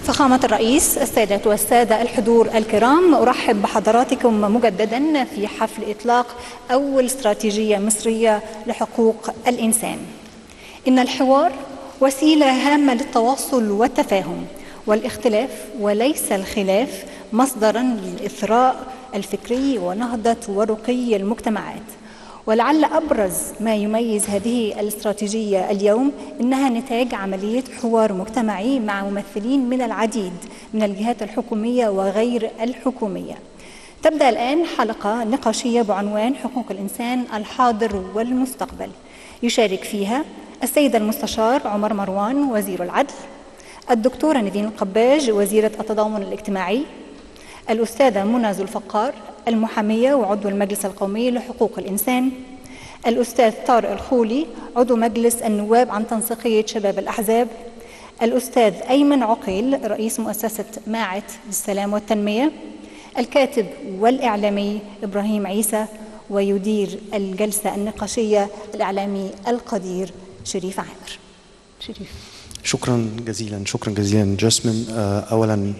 فخامة الرئيس السيدات والسادة الحضور الكرام أرحب بحضراتكم مجددا في حفل إطلاق أول استراتيجية مصرية لحقوق الإنسان إن الحوار وسيلة هامة للتواصل والتفاهم والاختلاف وليس الخلاف مصدرا للإثراء الفكري ونهضة ورقي المجتمعات ولعل أبرز ما يميز هذه الاستراتيجية اليوم إنها نتاج عملية حوار مجتمعي مع ممثلين من العديد من الجهات الحكومية وغير الحكومية تبدأ الآن حلقة نقاشية بعنوان حقوق الإنسان الحاضر والمستقبل يشارك فيها السيد المستشار عمر مروان وزير العدل الدكتورة نيفين القباج وزيرة التضامن الاجتماعي الأستاذة منى ذو الفقار المحامية وعضو المجلس القومي لحقوق الإنسان الأستاذ طارق الخولي عضو مجلس النواب عن تنسيقية شباب الأحزاب الأستاذ أيمن عقيل رئيس مؤسسة ماعت للسلام والتنمية الكاتب والإعلامي إبراهيم عيسى ويدير الجلسة النقاشية الإعلامي القدير شريف عامر شريف شكرا جزيلا شكرا جزيلا جاسمين اولا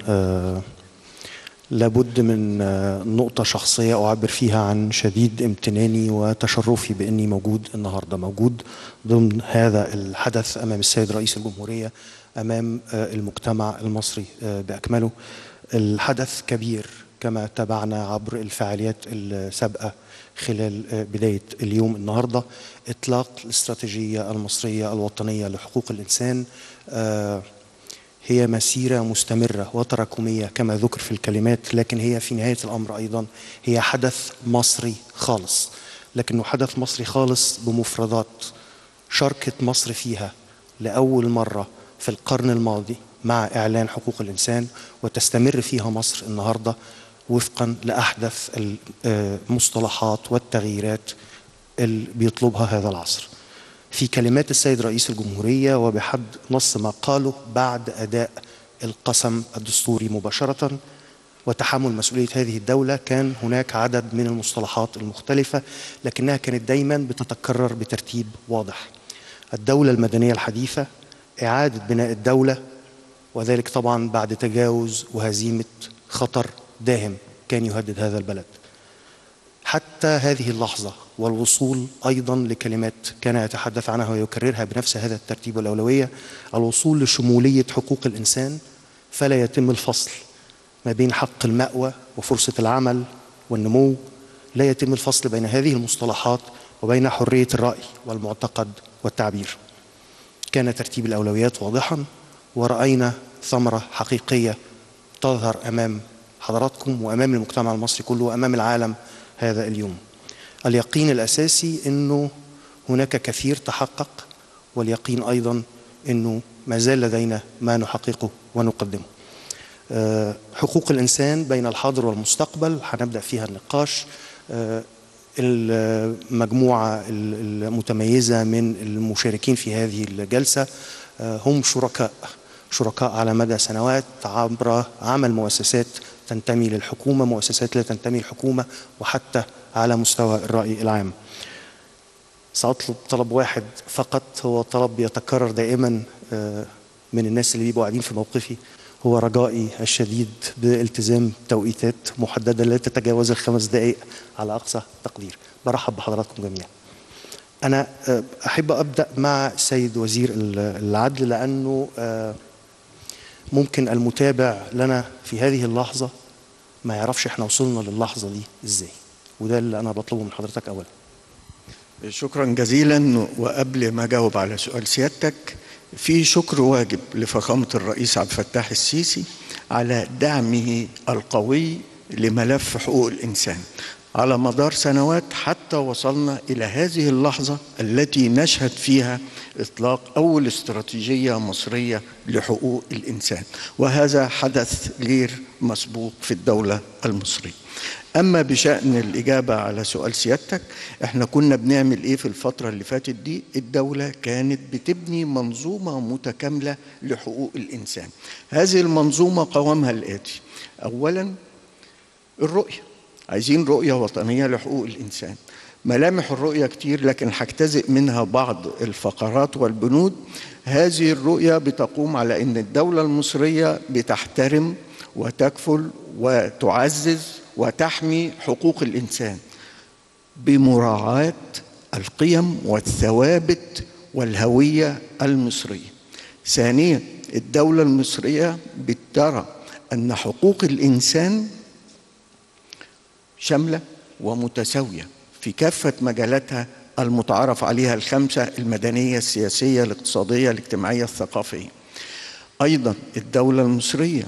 لابد من نقطة شخصية أعبر فيها عن شديد امتناني وتشرفي بإني موجود النهاردة موجود ضمن هذا الحدث أمام السيد رئيس الجمهورية أمام المجتمع المصري بأكمله الحدث كبير كما تابعنا عبر الفعاليات السابقة خلال بداية اليوم النهاردة إطلاق الاستراتيجية المصرية الوطنية لحقوق الإنسان هي مسيرة مستمرة وتراكمية كما ذكر في الكلمات لكن هي في نهاية الأمر أيضا هي حدث مصري خالص لكنه حدث مصري خالص بمفردات شاركت مصر فيها لأول مرة في القرن الماضي مع إعلان حقوق الإنسان وتستمر فيها مصر النهاردة وفقا لأحدث المصطلحات والتغييرات اللي بيطلبها هذا العصر في كلمات السيد رئيس الجمهورية وبحد نص ما قاله بعد أداء القسم الدستوري مباشرة وتحمل مسؤولية هذه الدولة كان هناك عدد من المصطلحات المختلفة لكنها كانت دايما بتتكرر بترتيب واضح الدولة المدنية الحديثة إعادة بناء الدولة وذلك طبعا بعد تجاوز وهزيمة خطر داهم كان يهدد هذا البلد حتى هذه اللحظة والوصول أيضا لكلمات كان يتحدث عنها ويكررها بنفس هذا الترتيب والأولوية الوصول لشمولية حقوق الإنسان فلا يتم الفصل ما بين حق المأوى وفرصة العمل والنمو لا يتم الفصل بين هذه المصطلحات وبين حرية الرأي والمعتقد والتعبير كان ترتيب الأولويات واضحا ورأينا ثمرة حقيقية تظهر أمام حضراتكم وأمام المجتمع المصري كله وأمام العالم هذا اليوم اليقين الأساسي أنه هناك كثير تحقق واليقين أيضا أنه ما زال لدينا ما نحققه ونقدمه حقوق الإنسان بين الحاضر والمستقبل هنبدأ فيها النقاش المجموعة المتميزة من المشاركين في هذه الجلسة هم شركاء شركاء على مدى سنوات عبر عمل مؤسسات تنتمي للحكومة مؤسسات لا تنتمي للحكومة وحتى على مستوى الرأي العام سأطلب طلب واحد فقط هو طلب يتكرر دائما من الناس اللي بيبقوا قاعدين في موقفي هو رجائي الشديد بالتزام توقيتات محددة لا تتجاوز الخمس دقائق على أقصى تقدير برحب بحضراتكم جميعا أنا أحب أبدأ مع السيد وزير العدل لأنه ممكن المتابع لنا في هذه اللحظة ما يعرفش احنا وصلنا للحظة دي ازاي وده اللي أنا بطلبه من حضرتك أولا شكرا جزيلا وقبل ما أجاوب على سؤال سيادتك في شكر واجب لفخامة الرئيس عبد الفتاح السيسي على دعمه القوي لملف حقوق الإنسان على مدار سنوات حتى وصلنا إلى هذه اللحظة التي نشهد فيها إطلاق أول استراتيجية مصرية لحقوق الإنسان وهذا حدث غير مسبوق في الدولة المصرية أما بشأن الإجابة على سؤال سيادتك إحنا كنا بنعمل إيه في الفترة اللي فاتت دي الدولة كانت بتبني منظومة متكاملة لحقوق الإنسان هذه المنظومة قوامها الآتي أولا الرؤية عايزين رؤية وطنية لحقوق الإنسان ملامح الرؤية كتير لكن هجتزئ منها بعض الفقرات والبنود هذه الرؤية بتقوم على أن الدولة المصرية بتحترم وتكفل وتعزز وتحمي حقوق الإنسان بمراعاة القيم والثوابت والهوية المصرية ثانيا الدولة المصرية بترى أن حقوق الإنسان شاملة ومتساوية في كافة مجالاتها المتعارف عليها الخمسة المدنية السياسية الاقتصادية الاجتماعية الثقافية أيضا الدولة المصرية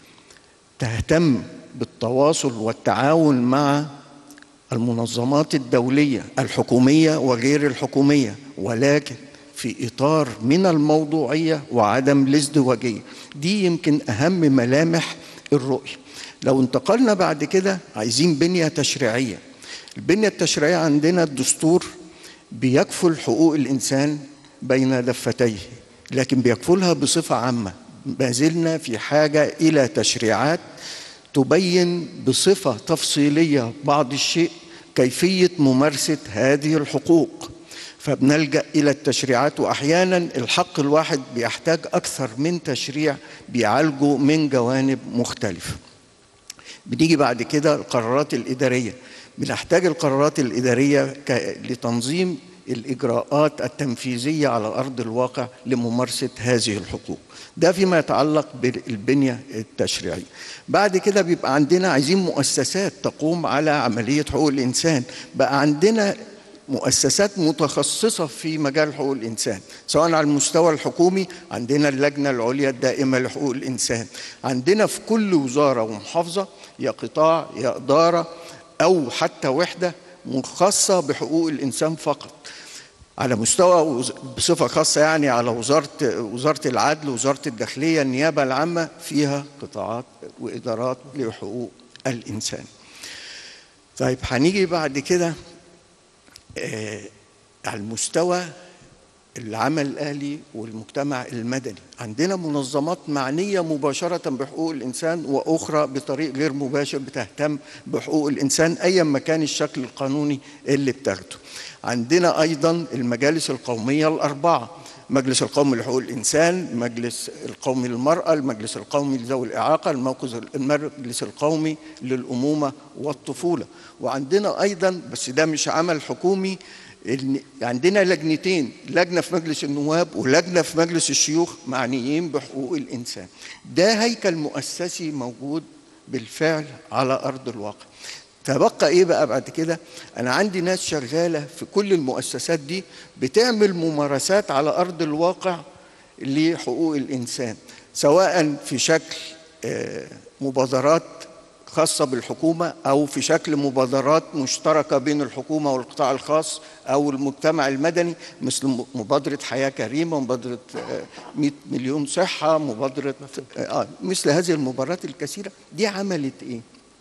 تهتم بالتواصل والتعاون مع المنظمات الدولية الحكومية وغير الحكومية ولكن في إطار من الموضوعية وعدم الازدواجية دي يمكن أهم ملامح الرؤية لو انتقلنا بعد كده عايزين بنية تشريعية البنية التشريعية عندنا الدستور بيكفل حقوق الإنسان بين دفتيه لكن بيكفلها بصفة عامة ما زلنا في حاجة إلى تشريعات تبين بصفة تفصيلية بعض الشيء كيفية ممارسة هذه الحقوق فبنلجأ إلى التشريعات وأحيانا الحق الواحد بيحتاج أكثر من تشريع بيعالجه من جوانب مختلفة بنيجي بعد كده القرارات الإدارية بنحتاج القرارات الإدارية لتنظيم الإجراءات التنفيذية على أرض الواقع لممارسة هذه الحقوق ده فيما يتعلق بالبنية التشريعية بعد كده بيبقى عندنا عايزين مؤسسات تقوم على عملية حقوق الإنسان بقى عندنا مؤسسات متخصصة في مجال حقوق الإنسان سواء على المستوى الحكومي عندنا اللجنة العليا الدائمة لحقوق الإنسان عندنا في كل وزارة ومحافظة يا قطاع يا إدارة أو حتى وحدة خاصة بحقوق الإنسان فقط على مستوى بصفة خاصة يعني على وزارة وزارة العدل وزارة الداخلية النيابة العامة فيها قطاعات وإدارات لحقوق الإنسان طيب هنيجي بعد كده آه على المستوى العمل الآلي والمجتمع المدني عندنا منظمات معنية مباشرة بحقوق الإنسان وأخرى بطريق غير مباشر بتهتم بحقوق الإنسان أيا ما كان الشكل القانوني اللي بتاخده عندنا أيضا المجالس القومية الأربعة مجلس القومي لحقوق الإنسان المجلس القومي للمرأة المجلس القومي لذوي الإعاقة المجلس القومي للأمومة والطفولة وعندنا أيضا بس ده مش عمل حكومي عندنا لجنتين لجنة في مجلس النواب ولجنة في مجلس الشيوخ معنيين بحقوق الإنسان ده هيكل مؤسسي موجود بالفعل على أرض الواقع تبقى ايه بقى بعد كده انا عندي ناس شغاله في كل المؤسسات دي بتعمل ممارسات على ارض الواقع لحقوق الانسان سواء في شكل مبادرات خاصة بالحكومة أو في شكل مبادرات مشتركة بين الحكومة والقطاع الخاص أو المجتمع المدني مثل مبادرة حياة كريمة مبادرة 100 مليون صحة مبادرة آه مثل هذه المبادرات الكثيرة دي عملت إيه؟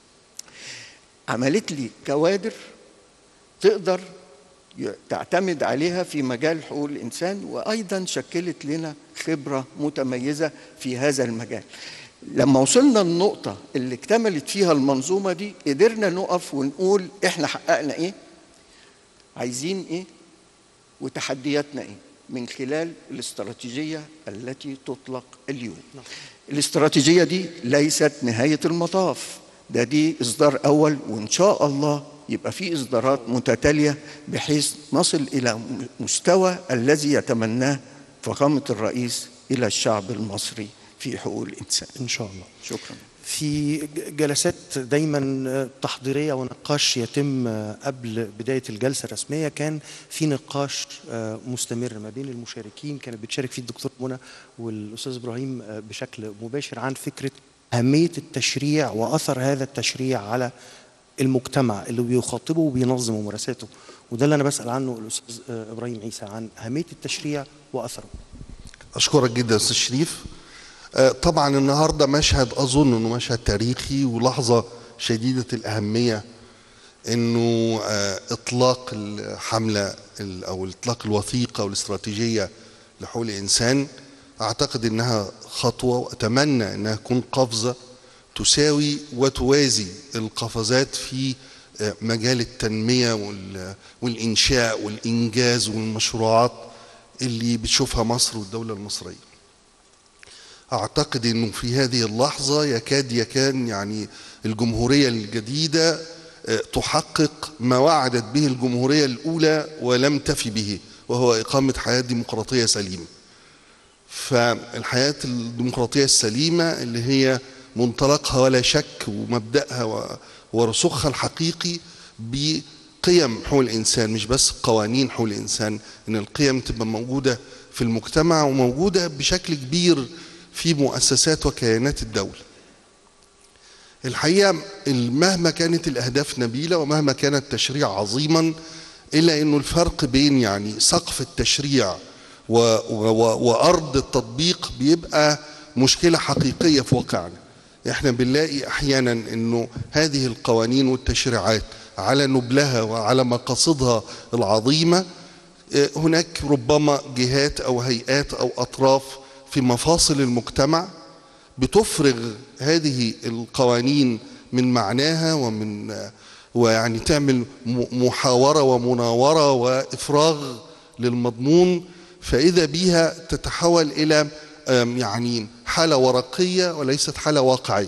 عملت لي كوادر تقدر تعتمد عليها في مجال حقوق الإنسان وأيضا شكلت لنا خبرة متميزة في هذا المجال لما وصلنا النقطة اللي اكتملت فيها المنظومة دي قدرنا نقف ونقول احنا حققنا ايه عايزين ايه وتحدياتنا ايه من خلال الاستراتيجية التي تطلق اليوم الاستراتيجية دي ليست نهاية المطاف ده دي إصدار أول وإن شاء الله يبقى في إصدارات متتالية بحيث نصل إلى مستوى الذي يتمناه فخامة الرئيس إلى الشعب المصري في حقوق الإنسان إن شاء الله شكرا في جلسات دايما تحضيرية ونقاش يتم قبل بداية الجلسة الرسمية كان في نقاش مستمر ما بين المشاركين كانت بتشارك فيه الدكتور منى والأستاذ إبراهيم بشكل مباشر عن فكرة أهمية التشريع وأثر هذا التشريع على المجتمع اللي بيخاطبه وبينظم ممارساته وده اللي أنا بسأل عنه الأستاذ إبراهيم عيسى عن أهمية التشريع وأثره أشكرك جدا أستاذ شريف طبعا النهارده مشهد اظن انه مشهد تاريخي ولحظه شديده الاهميه انه اطلاق الحمله او اطلاق الوثيقه والاستراتيجيه لحقوق الانسان اعتقد انها خطوه واتمنى انها تكون قفزه تساوي وتوازي القفزات في آه، مجال التنمية وال- والإنشاء والإنجاز والمشروعات اللي بتشوفها مصر والدولة المصرية أعتقد أنه في هذه اللحظة يكاد يكان يعني الجمهورية الجديدة آه، تحقق ما وعدت به الجمهورية الأولى ولم تفي به وهو إقامة حياة ديمقراطية سليمة فالحياة الديمقراطية السليمة اللي هي منطلقها ولا شك ومبدأها و- ورسوخها الحقيقي بقيم حقوق الإنسان مش بس قوانين حقوق الإنسان إن القيم تبقى موجودة في المجتمع وموجودة بشكل كبير في مؤسسات وكيانات الدولة الحقيقة مهما كانت الأهداف نبيلة ومهما كان التشريع عظيما إلا أنه الفرق بين يعني سقف التشريع و و و وأرض التطبيق بيبقى مشكلة حقيقية في واقعنا احنا بنلاقي أحيانا أنه هذه القوانين والتشريعات على نبلها وعلى مقاصدها العظيمة آه، هناك ربما جهات أو هيئات أو أطراف في مفاصل المجتمع بتفرغ هذه القوانين من معناها ومن ويعني تعمل م- محاورة ومناورة وإفراغ للمضمون فإذا بها تتحول إلى آم، يعني حالة ورقية وليست حالة واقعية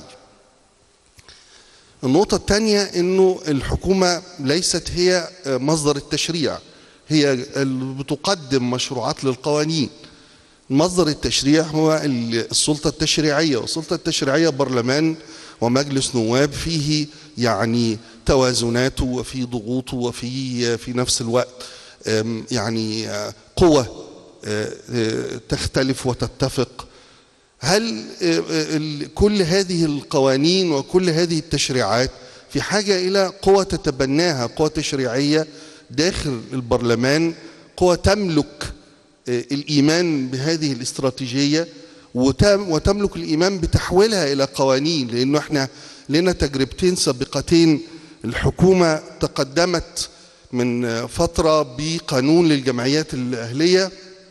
النقطة الثانية أنه الحكومة ليست هي آه، مصدر التشريع هي اللي بتقدم مشروعات للقوانين مصدر التشريع هو ال- السلطة التشريعية والسلطة التشريعية برلمان ومجلس نواب فيه يعني توازناته وفي ضغوطه وفي في نفس الوقت أم، يعني آه، قوة آه، آه، تختلف وتتفق هل آه، آه، ال- كل هذه القوانين وكل هذه التشريعات في حاجة إلى قوة تتبناها قوة تشريعية داخل البرلمان قوة تملك آه، الإيمان بهذه الاستراتيجية وتم- وتملك الإيمان بتحويلها إلى قوانين لأنه احنا لنا تجربتين سابقتين الحكومة تقدمت من آه، فترة بقانون للجمعيات الأهلية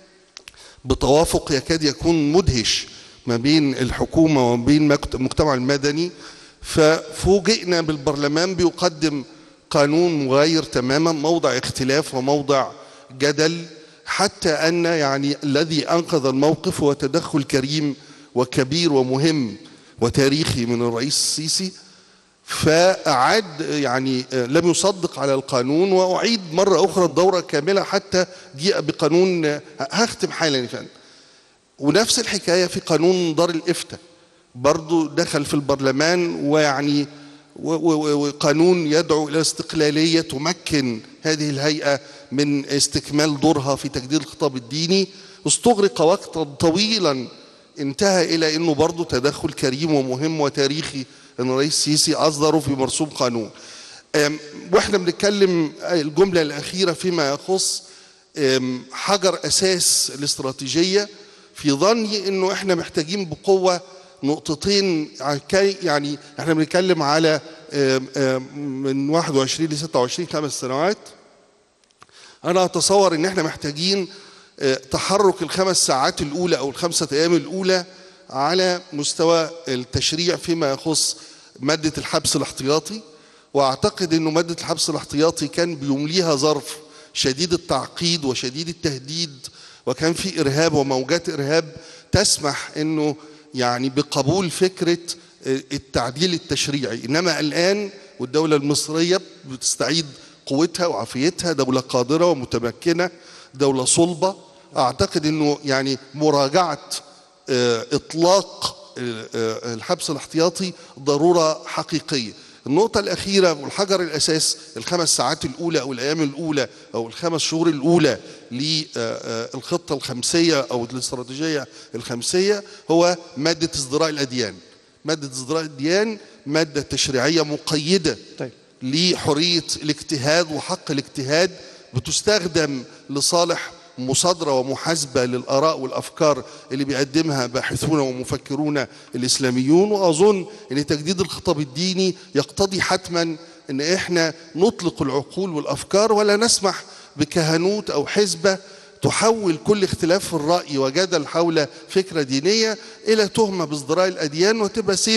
بتوافق يكاد يكون مدهش ما بين الحكومة وما بين مكت- المجتمع المدني ففوجئنا بالبرلمان بيقدم قانون مغاير تماما موضع اختلاف وموضع جدل حتى أن يعني الذي أنقذ الموقف هو تدخل كريم وكبير ومهم وتاريخي من الرئيس السيسي فأعاد يعني لم يصدق على القانون وأعيد مرة أخرى الدورة كاملة حتى جيء بقانون هختم حالا يا فندم ونفس الحكاية في قانون دار الإفتاء برضو دخل في البرلمان ويعني و- و- وقانون يدعو إلى استقلالية تمكن هذه الهيئة من استكمال دورها في تجديد الخطاب الديني استغرق وقتا طويلا انتهى إلى أنه برضو تدخل كريم ومهم وتاريخي أن الرئيس السيسي أصدره في مرسوم قانون أم، واحنا بنتكلم الجملة الأخيرة فيما يخص أم، حجر أساس الاستراتيجية في ظني أنه احنا محتاجين بقوة نقطتين عن كي- يعني احنا بنتكلم على أم، أم، من 21 ل 26 خمس سنوات انا اتصور ان احنا محتاجين آه، تحرك الخمس ساعات الاولى او الخمسه ايام الاولى على مستوى التشريع فيما يخص ماده الحبس الاحتياطي واعتقد انه ماده الحبس الاحتياطي كان بيمليها ظرف شديد التعقيد وشديد التهديد وكان في ارهاب وموجات ارهاب تسمح انه يعني بقبول فكره آه، التعديل التشريعي انما الان والدوله المصريه بتستعيد قوتها وعافيتها دولة قادرة ومتمكنة دولة صلبة أعتقد أنه يعني مراجعة آه، إطلاق آه، آه، الحبس الاحتياطي ضرورة حقيقية النقطة الأخيرة والحجر الأساس الخمس ساعات الأولى أو الأيام الأولى أو الخمس شهور الأولى للخطة الخمسية أو الاستراتيجية الخمسية هو مادة ازدراء الأديان مادة ازدراء الأديان مادة تشريعية مقيدة طيب لحرية الاجتهاد وحق الاجتهاد بتستخدم لصالح مصادرة ومحاسبة للآراء والأفكار اللي بيقدمها باحثون ومفكرون الإسلاميون وأظن أن تجديد الخطاب الديني يقتضي حتما أن إحنا نطلق العقول والأفكار ولا نسمح بكهنوت أو حزبة تحول كل اختلاف في الرأي وجدل حول فكرة دينية إلى تهمة بازدراء الأديان وتبقى سيف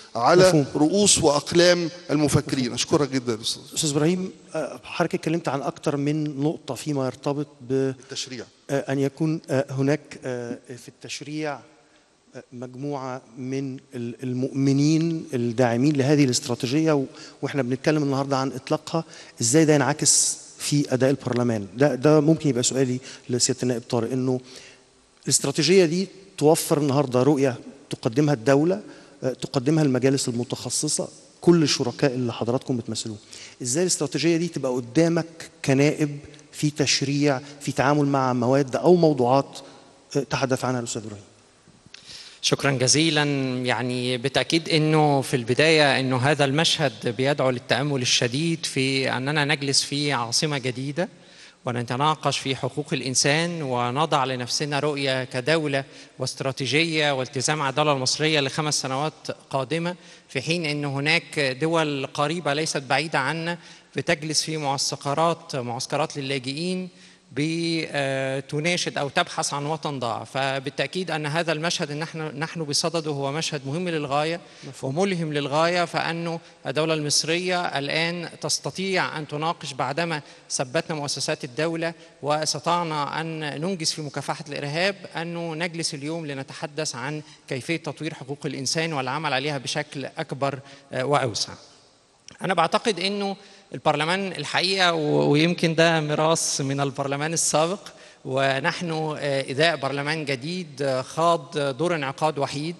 على مفهوم. رؤوس واقلام المفكرين اشكرك جدا يا استاذ استاذ ابراهيم آه، حضرتك اتكلمت عن اكتر من نقطه فيما يرتبط ب التشريع آه، أن يكون آه، هناك آه، في التشريع آه، مجموعة من ال- المؤمنين الداعمين لهذه الاستراتيجية و- وإحنا بنتكلم النهاردة عن إطلاقها إزاي ده ينعكس في أداء البرلمان ده, ده ممكن يبقى سؤالي لسيادة النائب طارق إنه الاستراتيجية دي توفر النهاردة رؤية تقدمها الدولة آه، تقدمها المجالس المتخصصة كل الشركاء اللي حضراتكم بتمثلوهم ازاي الاستراتيجية دي تبقى قدامك كنائب في تشريع في تعامل مع مواد او موضوعات آه، تحدث عنها الاستاذ ابراهيم شكرا جزيلا يعني بالتاكيد انه في البدايه انه هذا المشهد بيدعو للتامل الشديد في اننا نجلس في عاصمه جديده ونتناقش في حقوق الانسان ونضع لنفسنا رؤيه كدوله واستراتيجيه والتزام مع الدوله المصريه لخمس سنوات قادمه في حين ان هناك دول قريبه ليست بعيده عنا بتجلس في معسكرات معسكرات للاجئين بتناشد او تبحث عن وطن ضاع فبالتاكيد ان هذا المشهد نحن نحن بصدده هو مشهد مهم للغايه وملهم للغايه فانه الدوله المصريه الان تستطيع ان تناقش بعدما ثبتنا مؤسسات الدوله واستطعنا ان ننجز في مكافحه الارهاب انه نجلس اليوم لنتحدث عن كيفيه تطوير حقوق الانسان والعمل عليها بشكل اكبر آه، واوسع أنا بعتقد إنه البرلمان الحقيقة و- ويمكن ده ميراث من البرلمان السابق ونحن آه، إذاء برلمان جديد آه، خاض دور انعقاد وحيد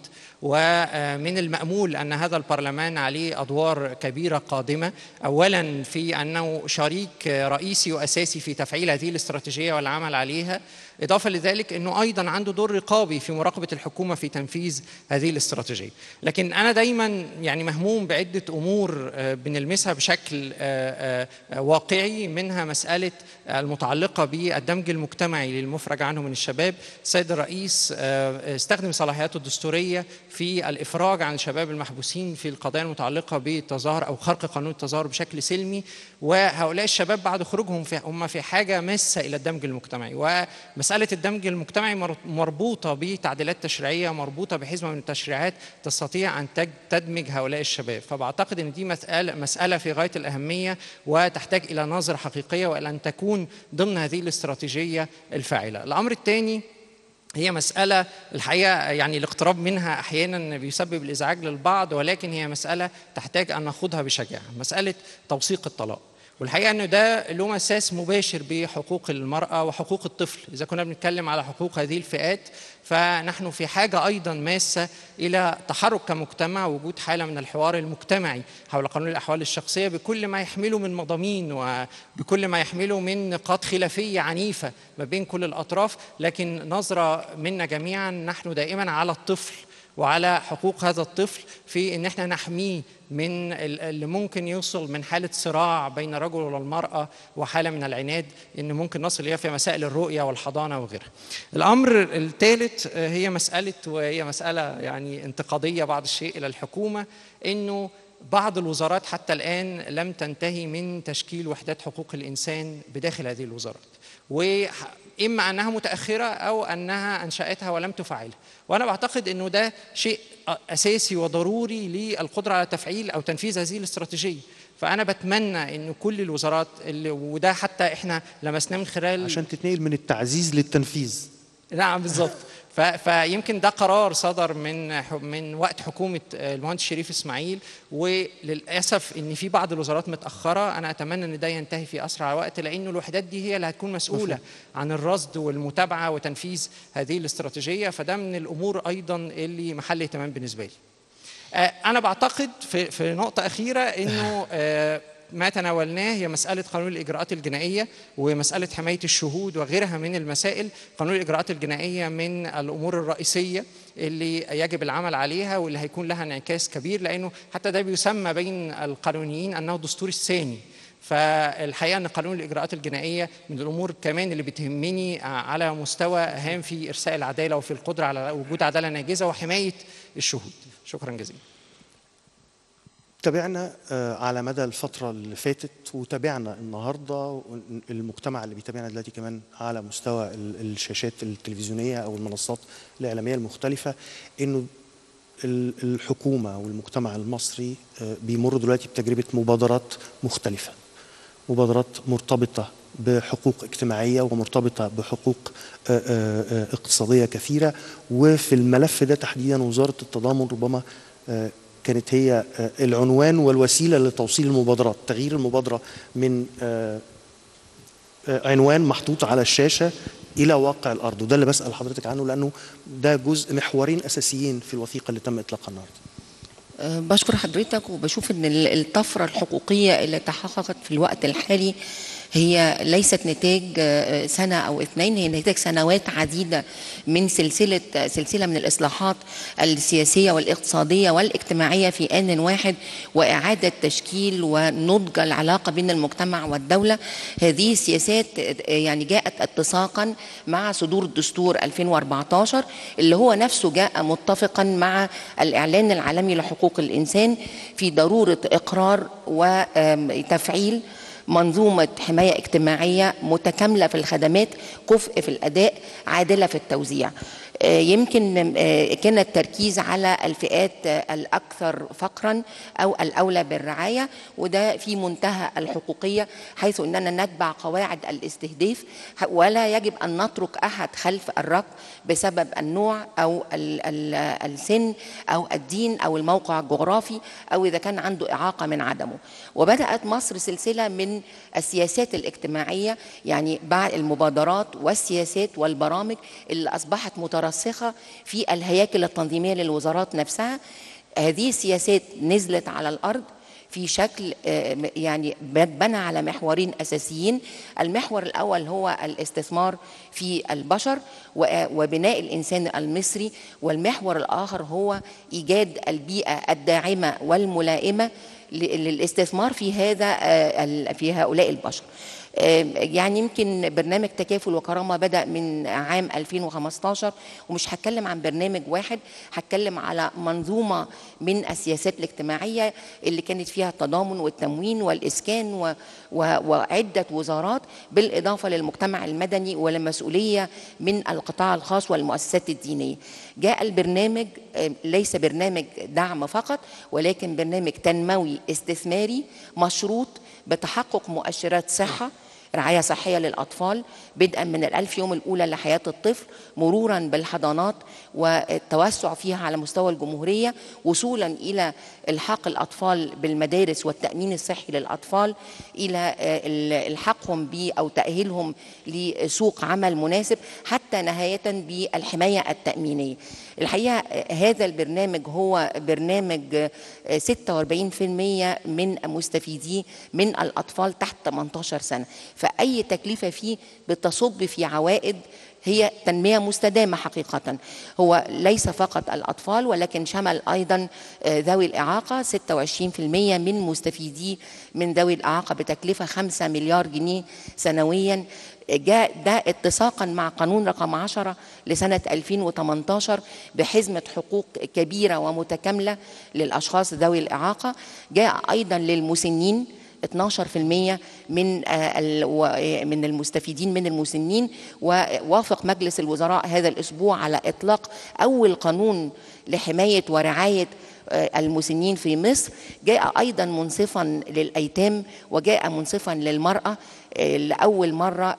ومن المأمول أن هذا البرلمان عليه أدوار كبيرة قادمة أولا في أنه شريك رئيسي وأساسي في تفعيل هذه الاستراتيجية والعمل عليها إضافة لذلك أنه أيضا عنده دور رقابي في مراقبة الحكومة في تنفيذ هذه الاستراتيجية لكن أنا دايما يعني مهموم بعدة أمور آه، بنلمسها بشكل آه، آه، واقعي منها مسألة المتعلقة بالدمج المجتمعي للمفرج عنه من الشباب السيد الرئيس آه، استخدم صلاحياته الدستورية في الإفراج عن الشباب المحبوسين في القضايا المتعلقة بالتظاهر أو خرق قانون التظاهر بشكل سلمي وهؤلاء الشباب بعد خروجهم في هم في حاجة ماسة إلى الدمج المجتمعي ومسألة الدمج المجتمعي مر- مربوطة بتعديلات تشريعية مربوطة بحزمة من التشريعات تستطيع أن تج- تدمج هؤلاء الشباب فبعتقد أن دي مسألة, مسألة في غاية الأهمية وتحتاج إلى نظرة حقيقية وإلى أن تكون ضمن هذه الاستراتيجية الفاعلة الأمر الثاني هي مسألة الحقيقة يعني الاقتراب منها أحيانا بيسبب الإزعاج للبعض ولكن هي مسألة تحتاج أن ناخدها بشجاعة مسألة توثيق الطلاق والحقيقة أنه ده له مساس مباشر بحقوق المرأة وحقوق الطفل إذا كنا بنتكلم على حقوق هذه الفئات فنحن في حاجة أيضا ماسة إلى تحرك كمجتمع وجود حالة من الحوار المجتمعي حول قانون الأحوال الشخصية بكل ما يحمله من مضامين وبكل ما يحمله من نقاط خلافية عنيفة ما بين كل الأطراف لكن نظرة منا جميعا نحن دائما على الطفل وعلى حقوق هذا الطفل في ان احنا نحميه من ال- اللي ممكن يوصل من حاله صراع بين الرجل والمراه وحاله من العناد ان ممكن نصل اليها في مسائل الرؤيه والحضانه وغيرها. الامر الثالث آه، هي مساله وهي مساله يعني انتقاديه بعض الشيء الى الحكومه انه بعض الوزارات حتى الان لم تنتهي من تشكيل وحدات حقوق الانسان بداخل هذه الوزارات. واما انها متاخره او انها انشاتها ولم تفعلها وانا بعتقد انه ده شيء اساسي وضروري للقدره على تفعيل او تنفيذ هذه الاستراتيجيه فانا بتمنى ان كل الوزارات اللي وده حتى احنا لمسناه من خلال عشان تتنقل من التعزيز للتنفيذ نعم بالظبط ف- فيمكن ده قرار صدر من ح- من وقت حكومه المهندس شريف اسماعيل وللاسف ان في بعض الوزارات متاخره انا اتمنى ان ده ينتهي في اسرع وقت لانه الوحدات دي هي اللي هتكون مسؤوله عن الرصد والمتابعه وتنفيذ هذه الاستراتيجيه فده من الامور ايضا اللي محل اهتمام بالنسبه لي. آه، انا بعتقد في في نقطه اخيره انه آه، ما تناولناه هي مسألة قانون الإجراءات الجنائية ومسألة حماية الشهود وغيرها من المسائل قانون الإجراءات الجنائية من الأمور الرئيسية اللي يجب العمل عليها واللي هيكون لها انعكاس كبير لأنه حتى ده بيسمى بين القانونيين أنه دستور الثاني فالحقيقه ان قانون الاجراءات الجنائيه من الامور كمان اللي بتهمني على مستوى هام في ارساء العداله وفي القدره على وجود عداله ناجزه وحمايه الشهود شكرا جزيلا تابعنا آه، على مدى الفترة اللي فاتت وتابعنا النهاردة المجتمع اللي بيتابعنا دلوقتي كمان على مستوى ال- الشاشات التلفزيونية أو المنصات الإعلامية المختلفة إنه ال- الحكومة والمجتمع المصري آه، بيمر دلوقتي بتجربة مبادرات مختلفة مبادرات مرتبطة بحقوق اجتماعية ومرتبطة بحقوق آه، آه، آه، اقتصادية كثيرة وفي الملف ده تحديدا وزارة التضامن ربما آه، كانت هي آه، العنوان والوسيلة لتوصيل المبادرات تغيير المبادرة من آه، آه، عنوان محطوط على الشاشة إلى واقع الأرض وده اللي بسأل حضرتك عنه لأنه ده جزء محورين أساسيين في الوثيقة اللي تم إطلاقها النهاردة أه، بشكر حضرتك وبشوف ان ال- الطفره الحقوقيه اللي تحققت في الوقت الحالي هي ليست نتاج أه، سنه او اثنين هي نتاج سنوات عديده من سلسله سلسله من الاصلاحات السياسيه والاقتصاديه والاجتماعيه في ان واحد واعاده تشكيل ونضج العلاقه بين المجتمع والدوله هذه السياسات أه، يعني جاءت اتساقا مع صدور الدستور 2014 اللي هو نفسه جاء متفقا مع الاعلان العالمي لحقوق الانسان في ضروره اقرار وتفعيل منظومة حماية اجتماعية متكاملة في الخدمات كفء في الأداء عادلة في التوزيع آه، يمكن آه، كان التركيز على الفئات آه، الأكثر فقرا أو الأولى بالرعاية وده في منتهى الحقوقية حيث أننا نتبع قواعد الاستهداف ح- ولا يجب أن نترك أحد خلف الركب بسبب النوع أو ال- ال- السن أو الدين أو الموقع الجغرافي أو إذا كان عنده إعاقة من عدمه وبدأت مصر سلسلة من السياسات الاجتماعية يعني بعد المبادرات والسياسات والبرامج اللي أصبحت مترسخة في الهياكل التنظيمية للوزارات نفسها هذه السياسات نزلت على الأرض في شكل آه، يعني بنى على محورين اساسيين المحور الاول هو الاستثمار في البشر و- وبناء الانسان المصري والمحور الاخر هو ايجاد البيئه الداعمه والملائمه ل- للاستثمار في هذا آه، ال- في هؤلاء البشر آه، يعني يمكن برنامج تكافل وكرامه بدا من عام 2015 ومش هتكلم عن برنامج واحد هتكلم على منظومه من السياسات الاجتماعيه اللي كانت فيها التضامن والتموين والاسكان و و وعده وزارات بالاضافه للمجتمع المدني ولمسؤوليه من القطاع الخاص والمؤسسات الدينيه. جاء البرنامج آه، ليس برنامج دعم فقط ولكن برنامج تنموي استثماري مشروط بتحقق مؤشرات صحة رعاية صحية للأطفال بدءا من الألف يوم الأولى لحياة الطفل مرورا بالحضانات والتوسع فيها على مستوى الجمهورية وصولا إلى إلحاق الأطفال بالمدارس والتأمين الصحي للأطفال إلى آه، ال- إلحاقهم ب أو تأهيلهم لسوق عمل مناسب حتى نهاية بالحماية التأمينية الحقيقة آه، هذا البرنامج هو برنامج آه، 46% من مستفيديه من الأطفال تحت 18 سنة فأي تكلفة فيه بتصب في عوائد هي تنمية مستدامة حقيقة هو ليس فقط الأطفال ولكن شمل أيضا آه، ذوي الإعاقة 26% من مستفيدي من ذوي الإعاقة بتكلفة 5 مليار جنيه سنويا جاء ده اتساقا مع قانون رقم 10 لسنة 2018 بحزمة حقوق كبيرة ومتكاملة للأشخاص ذوي الإعاقة جاء أيضا للمسنين 12% من آه، ال- و- من المستفيدين من المسنين ووافق مجلس الوزراء هذا الاسبوع على اطلاق اول قانون لحمايه ورعايه آه، المسنين في مصر جاء ايضا منصفا للايتام وجاء منصفا للمراه آه، لاول مره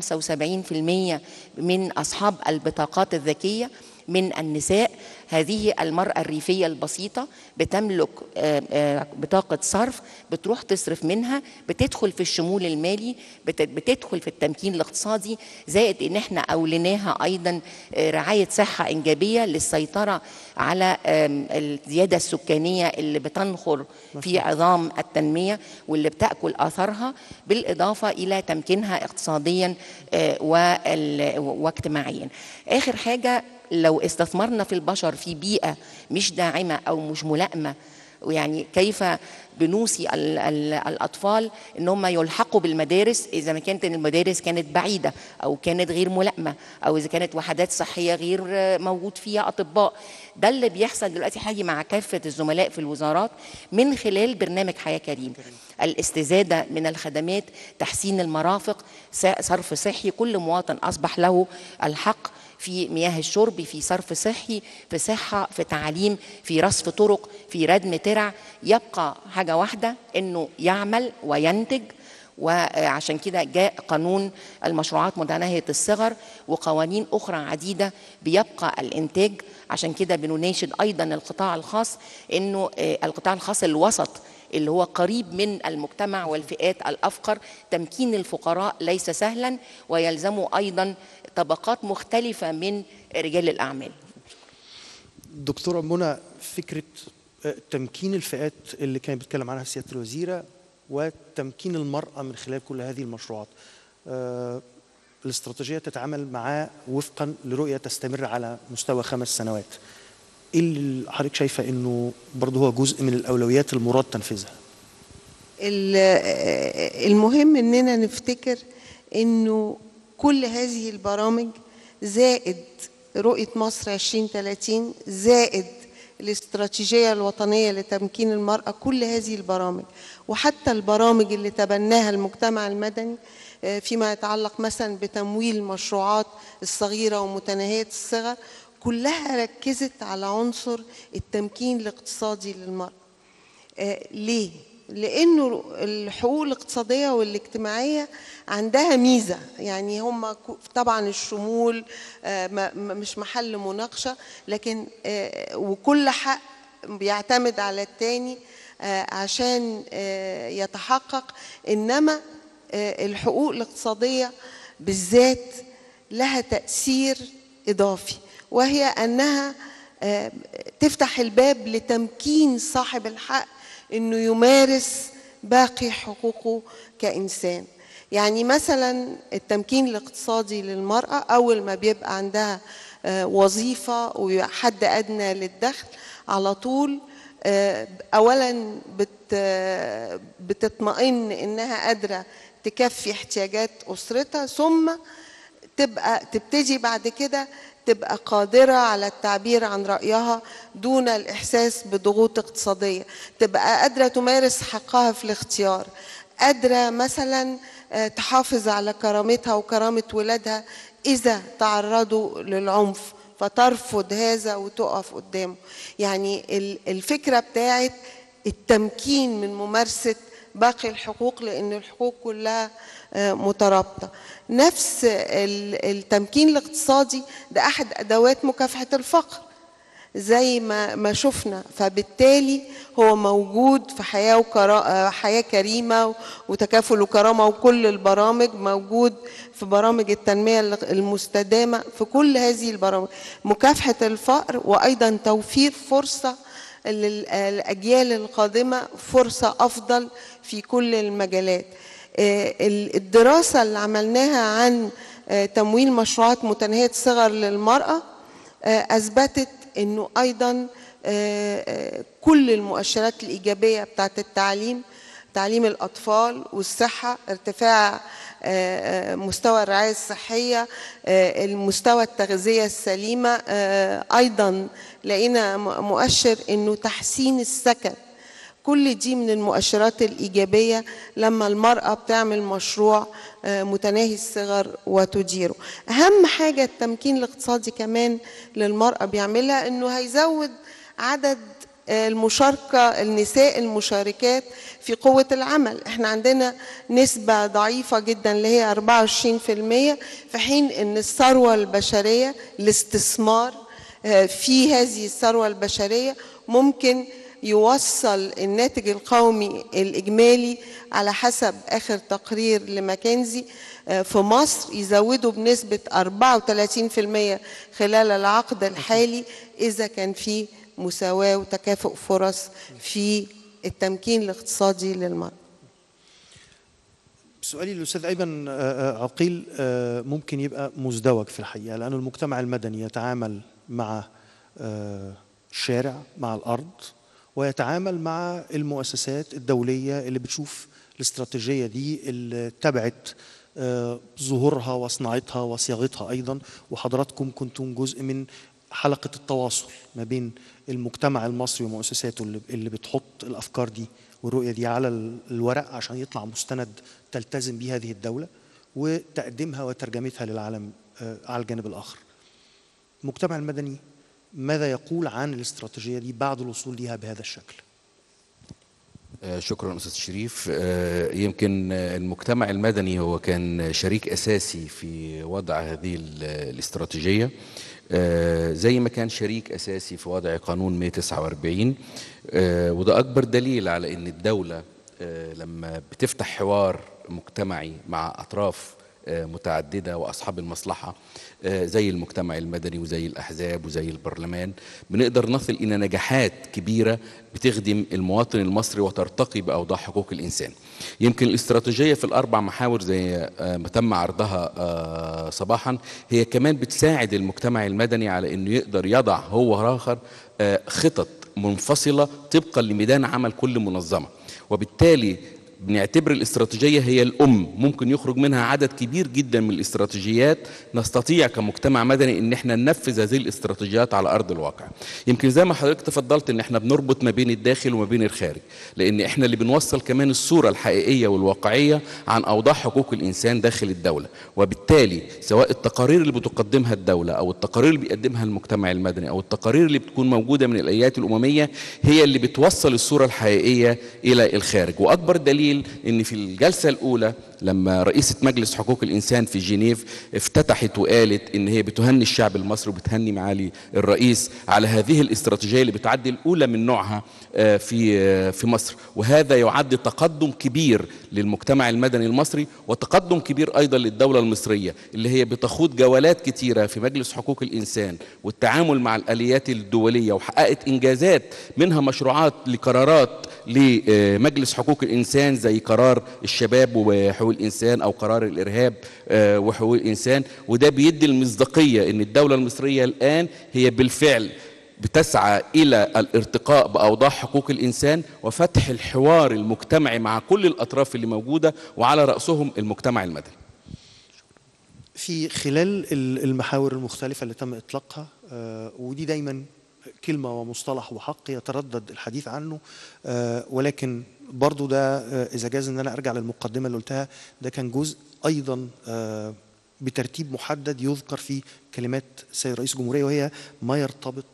75% من اصحاب البطاقات الذكيه من النساء هذه المرأة الريفية البسيطة بتملك آه، آه، بطاقة صرف بتروح تصرف منها بتدخل في الشمول المالي بت- بتدخل في التمكين الاقتصادي زائد ان احنا اوليناها ايضا آه، رعاية صحة انجابية للسيطرة على آم، الزيادة السكانية اللي بتنخر في عظام التنمية واللي بتأكل آثارها بالإضافة إلى تمكينها اقتصاديا آه، وال- واجتماعيا آخر حاجة لو استثمرنا في البشر في بيئة مش داعمة أو مش ملائمة ويعني كيف بنوصي ال- ال- الأطفال إن هم يلحقوا بالمدارس إذا ما كانت المدارس كانت بعيدة أو كانت غير ملائمة أو إذا كانت وحدات صحية غير آه، موجود فيها أطباء ده اللي بيحصل دلوقتي حاجة مع كافة الزملاء في الوزارات من خلال برنامج حياة كريم الاستزادة من الخدمات تحسين المرافق س- صرف صحي كل مواطن أصبح له الحق في مياه الشرب في صرف صحي في صحة في تعليم في رصف طرق في ردم ترع يبقى حاجة واحدة انه يعمل وينتج وعشان كده جاء قانون المشروعات متناهية الصغر وقوانين أخرى عديدة بيبقى الإنتاج عشان كده بنناشد أيضا القطاع الخاص إنه آه، القطاع الخاص الوسط اللي هو قريب من المجتمع والفئات الأفقر تمكين الفقراء ليس سهلا ويلزمه أيضا طبقات مختلفة من رجال الأعمال دكتورة منى فكرة آه، تمكين الفئات اللي كانت بتتكلم عنها سيادة الوزيرة وتمكين المرأة من خلال كل هذه المشروعات آه، الاستراتيجية تتعامل معاه وفقا لرؤية تستمر على مستوى خمس سنوات ايه اللي حضرتك شايفة انه برضه هو جزء من الأولويات المراد تنفيذها ال- آه، المهم اننا نفتكر انه كل هذه البرامج زائد رؤية مصر 2030 زائد الاستراتيجية الوطنية لتمكين المرأة كل هذه البرامج وحتى البرامج اللي تبناها المجتمع المدني آه، فيما يتعلق مثلا بتمويل المشروعات الصغيرة ومتناهية الصغر كلها ركزت على عنصر التمكين الاقتصادي للمرأة آه، ليه؟ لأنه الحقوق الاقتصادية والاجتماعية عندها ميزة يعني هم ك- طبعا الشمول آه، ما- ما- مش محل مناقشة لكن آه، وكل حق بيعتمد على التاني آه، عشان آه، يتحقق إنما آه، الحقوق الاقتصادية بالذات لها تأثير إضافي وهي أنها آه، تفتح الباب لتمكين صاحب الحق انه يمارس باقي حقوقه كانسان يعني مثلا التمكين الاقتصادي للمراه اول ما بيبقى عندها آه، وظيفه وحد ادنى للدخل على طول آه، اولا بت آه، بتطمئن انها قادره تكفي احتياجات اسرتها ثم تبقى تبتدي بعد كده تبقى قادرة على التعبير عن رأيها دون الإحساس بضغوط اقتصادية تبقى قادرة تمارس حقها في الاختيار قادرة مثلا آه، تحافظ على كرامتها وكرامة ولادها إذا تعرضوا للعنف فترفض هذا وتقف قدامه يعني ال- الفكرة بتاعت التمكين من ممارسة باقي الحقوق لأن الحقوق كلها آه، مترابطة نفس ال- التمكين الاقتصادي ده أحد أدوات مكافحة الفقر زي ما ما شفنا فبالتالي هو موجود في حياه وكرا... حياه كريمه وتكافل وكرامه وكل البرامج موجود في برامج التنميه المستدامه في كل هذه البرامج مكافحه الفقر وايضا توفير فرصه للاجيال القادمه فرصه افضل في كل المجالات آه، ال- الدراسه اللي عملناها عن آه، تمويل مشروعات متناهيه الصغر للمراه آه، اثبتت انه ايضا آه، آه، كل المؤشرات الايجابيه بتاعت التعليم تعليم الاطفال والصحه ارتفاع آه، آه، مستوى الرعايه الصحيه آه، المستوى التغذيه السليمه آه، ايضا لقينا م- مؤشر انه تحسين السكن كل دي من المؤشرات الإيجابية لما المرأة بتعمل مشروع آه، متناهي الصغر وتديره أهم حاجة التمكين الاقتصادي كمان للمرأة بيعملها أنه هيزود عدد آه، المشاركة النساء المشاركات في قوة العمل احنا عندنا نسبة ضعيفة جدا اللي هي 24% في حين ان الثروة البشرية الاستثمار آه، في هذه الثروة البشرية ممكن يوصل الناتج القومي الإجمالي على حسب آخر تقرير لماكنزي آه، في مصر يزودوا بنسبة 34% خلال العقد الحالي إذا كان في مساواة وتكافؤ فرص في التمكين الاقتصادي للمرأة سؤالي للاستاذ ايمن آه، آه، عقيل آه، ممكن يبقى مزدوج في الحقيقه لانه المجتمع المدني يتعامل مع آه، الشارع مع الارض ويتعامل مع المؤسسات الدوليه اللي بتشوف الاستراتيجيه دي اللي تبعت آه، ظهورها وصناعتها وصياغتها ايضا وحضراتكم كنتم جزء من حلقه التواصل ما بين المجتمع المصري ومؤسساته اللي- اللي بتحط الافكار دي والرؤيه دي على ال- الورق عشان يطلع مستند تلتزم به هذه الدوله وتقديمها وترجمتها للعالم آه، على الجانب الاخر. المجتمع المدني ماذا يقول عن الاستراتيجيه دي بعد الوصول ليها بهذا الشكل آه، شكرا استاذ شريف آه، يمكن آه، المجتمع المدني هو كان شريك اساسي في وضع هذه ال- الاستراتيجيه آه، زي ما كان شريك اساسي في وضع قانون 149 آه، وده اكبر دليل على ان الدوله آه، لما بتفتح حوار مجتمعي مع اطراف آه، متعدده واصحاب المصلحه آه، زي المجتمع المدني وزي الاحزاب وزي البرلمان بنقدر نصل الى نجاحات كبيره بتخدم المواطن المصري وترتقي باوضاع حقوق الانسان. يمكن الاستراتيجيه في الاربع محاور زي آه، ما تم عرضها آه، صباحا هي كمان بتساعد المجتمع المدني على انه يقدر يضع هو اخر آه، خطط منفصله طبقا لميدان عمل كل منظمه وبالتالي بنعتبر الاستراتيجيه هي الام ممكن يخرج منها عدد كبير جدا من الاستراتيجيات نستطيع كمجتمع مدني ان احنا ننفذ هذه الاستراتيجيات على ارض الواقع يمكن زي ما حضرتك تفضلت ان احنا بنربط ما بين الداخل وما بين الخارج لان احنا اللي بنوصل كمان الصوره الحقيقيه والواقعيه عن اوضاع حقوق الانسان داخل الدوله وبالتالي سواء التقارير اللي بتقدمها الدوله او التقارير اللي بيقدمها المجتمع المدني او التقارير اللي بتكون موجوده من الايات الامميه هي اللي بتوصل الصوره الحقيقيه الى الخارج واكبر دليل ان في الجلسه الاولى لما رئيسه مجلس حقوق الانسان في جنيف افتتحت وقالت ان هي بتهني الشعب المصري وبتهني معالي الرئيس على هذه الاستراتيجيه اللي بتعد الاولى من نوعها آه، في آه، في مصر وهذا يعد تقدم كبير للمجتمع المدني المصري وتقدم كبير ايضا للدوله المصريه اللي هي بتخوض جولات كتيره في مجلس حقوق الانسان والتعامل مع الاليات الدوليه وحققت انجازات منها مشروعات لقرارات لمجلس حقوق الانسان زي قرار الشباب وحقوق الانسان او قرار الارهاب آه، وحقوق الانسان وده بيدي المصداقيه ان الدوله المصريه الان هي بالفعل بتسعى الى الارتقاء باوضاع حقوق الانسان وفتح الحوار المجتمعي مع كل الاطراف اللي موجوده وعلى راسهم المجتمع المدني في خلال ال- المحاور المختلفة اللي تم إطلاقها آه، ودي دايما كلمة ومصطلح وحق يتردد الحديث عنه آه، ولكن برضو ده آه، إذا جاز إن أنا أرجع للمقدمة اللي قلتها ده كان جزء أيضا آه، بترتيب محدد يذكر في كلمات السيد رئيس الجمهورية وهي ما يرتبط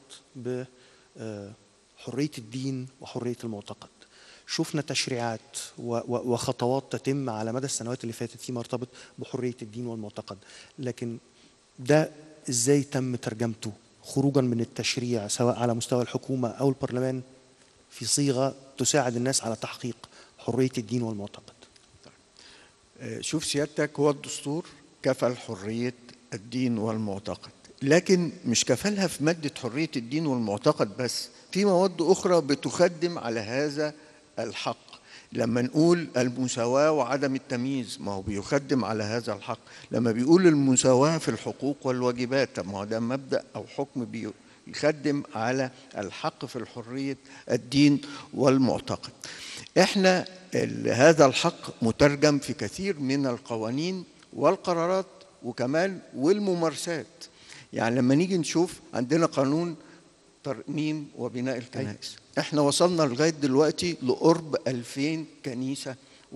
بحرية الدين وحرية المعتقد شفنا تشريعات و- و- وخطوات تتم على مدى السنوات اللي فاتت فيما يرتبط بحرية الدين والمعتقد لكن ده ازاي تم ترجمته خروجا من التشريع سواء على مستوى الحكومة أو البرلمان في صيغة تساعد الناس على تحقيق حرية الدين والمعتقد آه، شوف سيادتك هو الدستور كفل حرية الدين والمعتقد لكن مش كفلها في مادة حرية الدين والمعتقد بس في مواد أخرى بتخدم على هذا الحق لما نقول المساواة وعدم التمييز ما هو بيخدم على هذا الحق لما بيقول المساواة في الحقوق والواجبات طب ما هو ده مبدأ أو حكم بيخدم على الحق في الحرية الدين والمعتقد احنا ال- هذا الحق مترجم في كثير من القوانين والقرارات وكمان والممارسات يعني لما نيجي نشوف عندنا قانون ترميم وبناء الكنائس احنا وصلنا لغايه دلوقتي لقرب 2000 كنيسه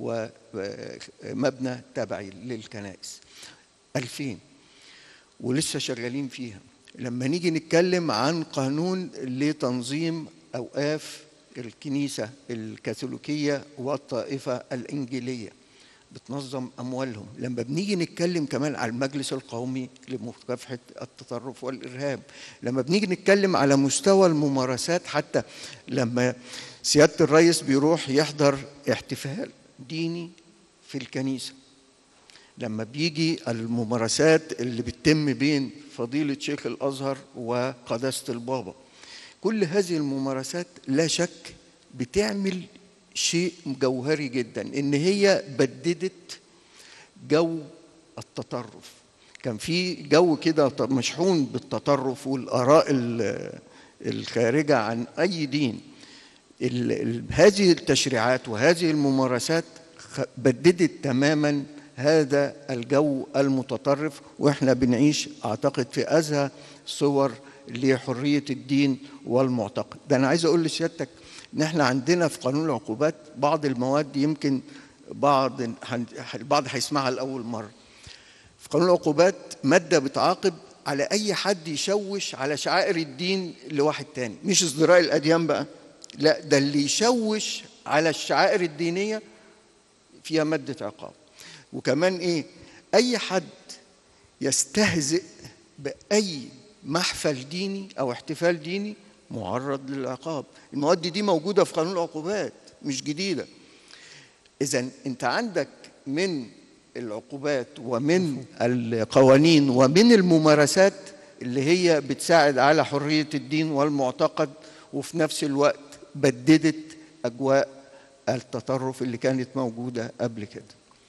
ومبنى تبعي للكنائس 2000 ولسه شغالين فيها لما نيجي نتكلم عن قانون لتنظيم اوقاف الكنيسه الكاثوليكيه والطائفه الانجيليه بتنظم اموالهم لما بنيجي نتكلم كمان على المجلس القومي لمكافحه التطرف والارهاب لما بنيجي نتكلم على مستوى الممارسات حتى لما سياده الرئيس بيروح يحضر احتفال ديني في الكنيسه لما بيجي الممارسات اللي بتتم بين فضيلة شيخ الأزهر وقداسة البابا كل هذه الممارسات لا شك بتعمل شيء جوهري جدا إن هي بددت جو التطرف كان في جو كده ط- مشحون بالتطرف والآراء ال- الخارجة عن أي دين ال- ال- هذه التشريعات وهذه الممارسات خ- بددت تماما هذا الجو المتطرف واحنا بنعيش اعتقد في ازهى صور لحريه الدين والمعتقد ده انا عايز اقول لسيادتك ان احنا عندنا في قانون العقوبات بعض المواد يمكن بعض هن- البعض هيسمعها لاول مره في قانون العقوبات ماده بتعاقب على اي حد يشوش على شعائر الدين لواحد تاني مش ازدراء الاديان بقى لا ده اللي يشوش على الشعائر الدينيه فيها ماده عقاب وكمان ايه اي حد يستهزئ باي محفل ديني او احتفال ديني معرض للعقاب المواد دي موجوده في قانون العقوبات مش جديده اذا انت عندك من العقوبات ومن القوانين ومن الممارسات اللي هي بتساعد على حريه الدين والمعتقد وفي نفس الوقت بددت اجواء التطرف اللي كانت موجوده قبل كده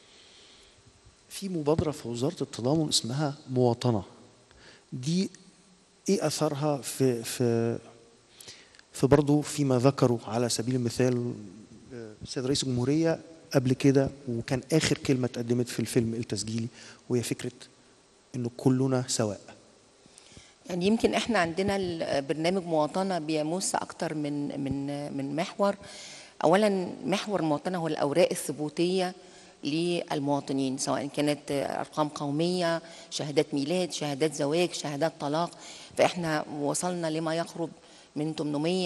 في مبادرة في وزارة التضامن اسمها مواطنة دي ايه اثرها في في في برضه فيما ذكروا على سبيل المثال آه، السيد رئيس الجمهورية قبل كده وكان آخر كلمة اتقدمت في الفيلم التسجيلي وهي فكرة إنه كلنا سواء يعني يمكن احنا عندنا البرنامج مواطنه بيمس اكتر من من من محور اولا محور المواطنه هو الاوراق الثبوتيه للمواطنين سواء كانت ارقام قوميه شهادات ميلاد شهادات زواج شهادات طلاق فاحنا وصلنا لما يقرب من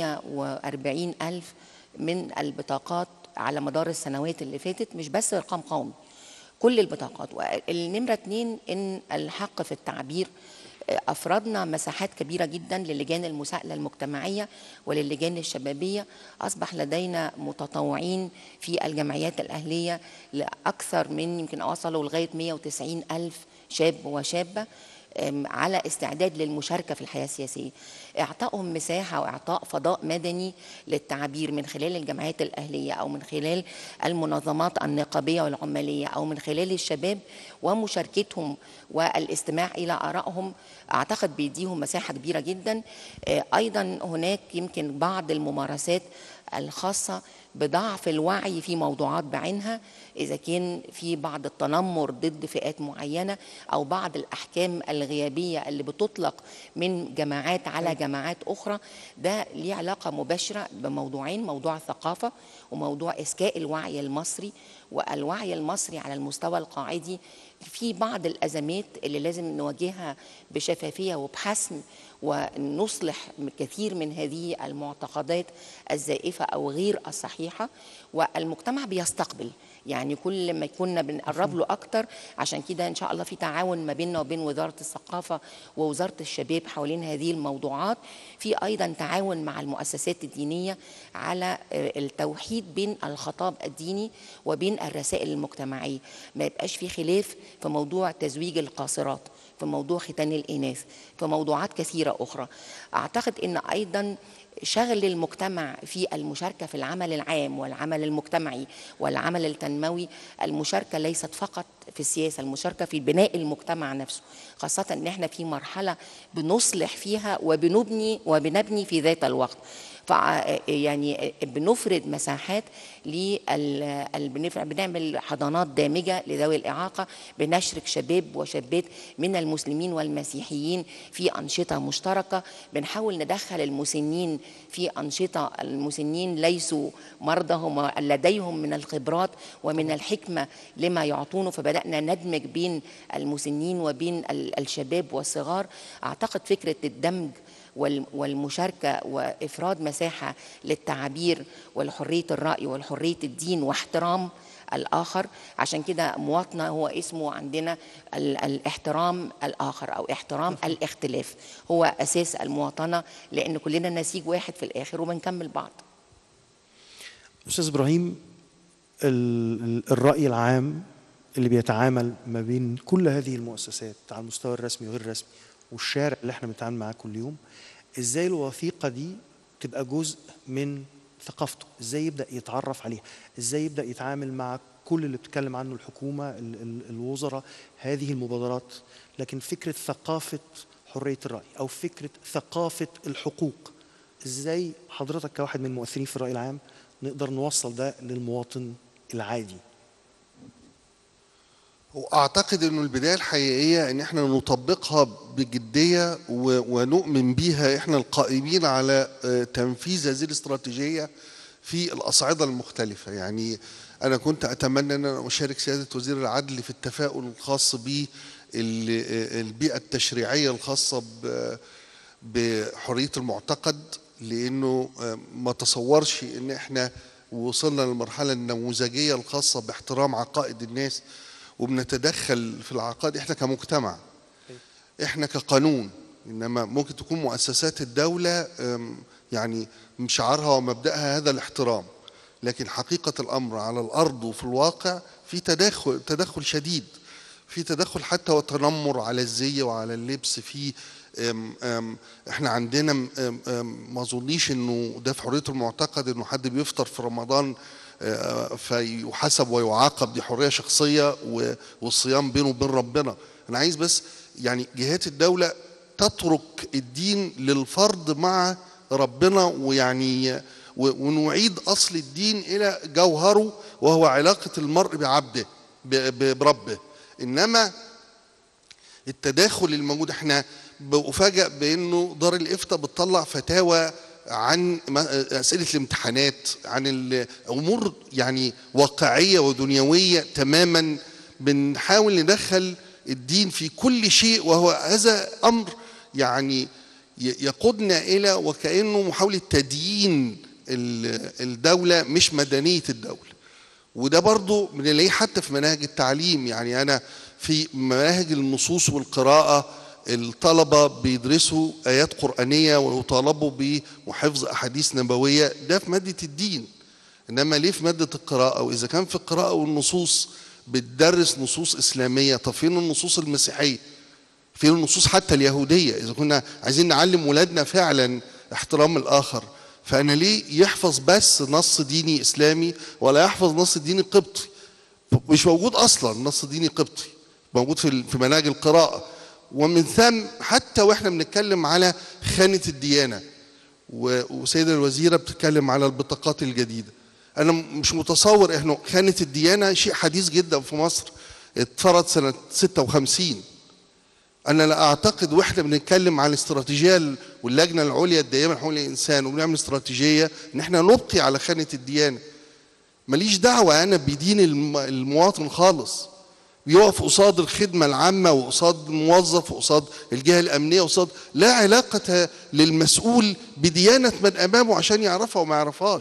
840 الف من البطاقات على مدار السنوات اللي فاتت مش بس ارقام قومي كل البطاقات والنمره اتنين ان الحق في التعبير افردنا مساحات كبيره جدا للجان المساءله المجتمعيه وللجان الشبابيه اصبح لدينا متطوعين في الجمعيات الاهليه لاكثر من يمكن وصلوا لغايه 190 الف شاب وشابه أم، على استعداد للمشاركه في الحياه السياسيه اعطائهم مساحه واعطاء فضاء مدني للتعبير من خلال الجمعيات الاهليه او من خلال المنظمات النقابيه والعماليه او من خلال الشباب ومشاركتهم والاستماع الى ارائهم اعتقد بيديهم مساحه كبيره جدا آه، ايضا هناك يمكن بعض الممارسات الخاصه بضعف الوعي في موضوعات بعينها اذا كان في بعض التنمر ضد فئات معينه او بعض الاحكام الغيابيه اللي بتطلق من جماعات على جماعات اخرى ده ليه علاقه مباشره بموضوعين موضوع الثقافه وموضوع اسكاء الوعي المصري والوعي المصري على المستوى القاعدي في بعض الازمات اللي لازم نواجهها بشفافيه وبحسم ونصلح كثير من هذه المعتقدات الزائفه او غير الصحيحه والمجتمع بيستقبل يعني كل ما كنا بنقرب له اكتر عشان كده ان شاء الله في تعاون ما بيننا وبين وزاره الثقافه ووزاره الشباب حوالين هذه الموضوعات في ايضا تعاون مع المؤسسات الدينيه على التوحيد بين الخطاب الديني وبين الرسائل المجتمعيه ما يبقاش في خلاف في موضوع تزويج القاصرات في موضوع ختان الاناث في موضوعات كثيره اخرى اعتقد ان ايضا شغل المجتمع في المشاركه في العمل العام والعمل المجتمعي والعمل التنموي المشاركه ليست فقط في السياسه المشاركه في بناء المجتمع نفسه خاصه ان احنا في مرحله بنصلح فيها وبنبني وبنبني في ذات الوقت يعني بنفرد مساحات لل بنعمل حضانات دامجه لذوي الاعاقه بنشرك شباب وشابات من المسلمين والمسيحيين في انشطه مشتركه بنحاول ندخل المسنين في انشطه المسنين ليسوا مرضى هم لديهم من الخبرات ومن الحكمه لما يعطونه فبدانا ندمج بين المسنين وبين الشباب والصغار اعتقد فكره الدمج والمشاركة وإفراد مساحة للتعبير ولحرية الرأي ولحرية الدين واحترام الآخر عشان كده مواطنة هو اسمه عندنا الاحترام الآخر أو احترام الاختلاف هو أساس المواطنة لأن كلنا نسيج واحد في الآخر وبنكمل بعض أستاذ إبراهيم الرأي العام اللي بيتعامل ما بين كل هذه المؤسسات على المستوى الرسمي وغير الرسمي والشارع اللي احنا بنتعامل معاه كل يوم ازاي الوثيقه دي تبقى جزء من ثقافته ازاي يبدا يتعرف عليها ازاي يبدا يتعامل مع كل اللي بتتكلم عنه الحكومه ال ال الوزراء هذه المبادرات لكن فكره ثقافه حريه الراي او فكره ثقافه الحقوق ازاي حضرتك كواحد من المؤثرين في الراي العام نقدر نوصل ده للمواطن العادي واعتقد انه البدايه الحقيقيه ان احنا نطبقها بجديه ونؤمن بيها احنا القائمين على تنفيذ هذه الاستراتيجيه في الاصعده المختلفه يعني انا كنت اتمنى ان انا اشارك سياده وزير العدل في التفاؤل الخاص ال- البيئة التشريعية الخاصة ب- بحرية المعتقد لأنه آه، ما تصورش إن إحنا وصلنا للمرحلة النموذجية الخاصة باحترام عقائد الناس وبنتدخل في العقائد إحنا كمجتمع إحنا كقانون إنما ممكن تكون مؤسسات الدولة آم، يعني شعارها ومبدأها هذا الاحترام لكن حقيقة الأمر على الأرض وفي الواقع في تدخل تدخل شديد في تدخل حتى وتنمر على الزي وعلى اللبس في أم أم احنا عندنا أم أم ما اظنيش انه ده في حريه المعتقد انه حد بيفطر في رمضان آه، فيحاسب ويعاقب دي حريه شخصيه و- والصيام بينه وبين ربنا انا عايز بس يعني جهات الدوله تترك الدين للفرد مع ربنا ويعني و- ونعيد اصل الدين الى جوهره وهو علاقه المرء بعبده ب- ب- بربه انما التداخل الموجود احنا بفاجئ بانه دار الافتاء بتطلع فتاوى عن ما- اسئله الامتحانات عن الامور يعني واقعيه ودنيويه تماما بنحاول ندخل الدين في كل شيء وهو هذا امر يعني ي- يقودنا الى وكانه محاوله تديين ال- الدوله مش مدنيه الدوله وده برضو بنلاقيه حتى في مناهج التعليم يعني أنا في مناهج النصوص والقراءة الطلبة بيدرسوا آيات قرآنية ويطالبوا بحفظ أحاديث نبوية ده في مادة الدين إنما ليه في مادة القراءة وإذا كان في القراءة والنصوص بتدرس نصوص إسلامية طب فين النصوص المسيحية فين النصوص حتى اليهودية إذا كنا عايزين نعلم ولادنا فعلا احترام الآخر فأنا ليه يحفظ بس نص ديني إسلامي ولا يحفظ نص ديني قبطي مش موجود أصلا نص ديني قبطي موجود في في مناهج القراءة ومن ثم حتى واحنا بنتكلم على خانة الديانة و- وسيدة الوزيرة بتتكلم على البطاقات الجديدة أنا م- مش متصور إنه خانة الديانة شيء حديث جدا في مصر اتفرض سنة 56 أنا لا أعتقد وإحنا بنتكلم عن الاستراتيجية ال- واللجنة العليا الدائمة لحقوق الإنسان وبنعمل استراتيجية إن إحنا نبقي على خانة الديانة ماليش دعوة أنا بدين الم- المواطن خالص بيقف قصاد الخدمة العامة وقصاد الموظف وقصاد الجهة الأمنية وقصاد لا علاقة للمسؤول بديانة من أمامه عشان يعرفها وما يعرفهاش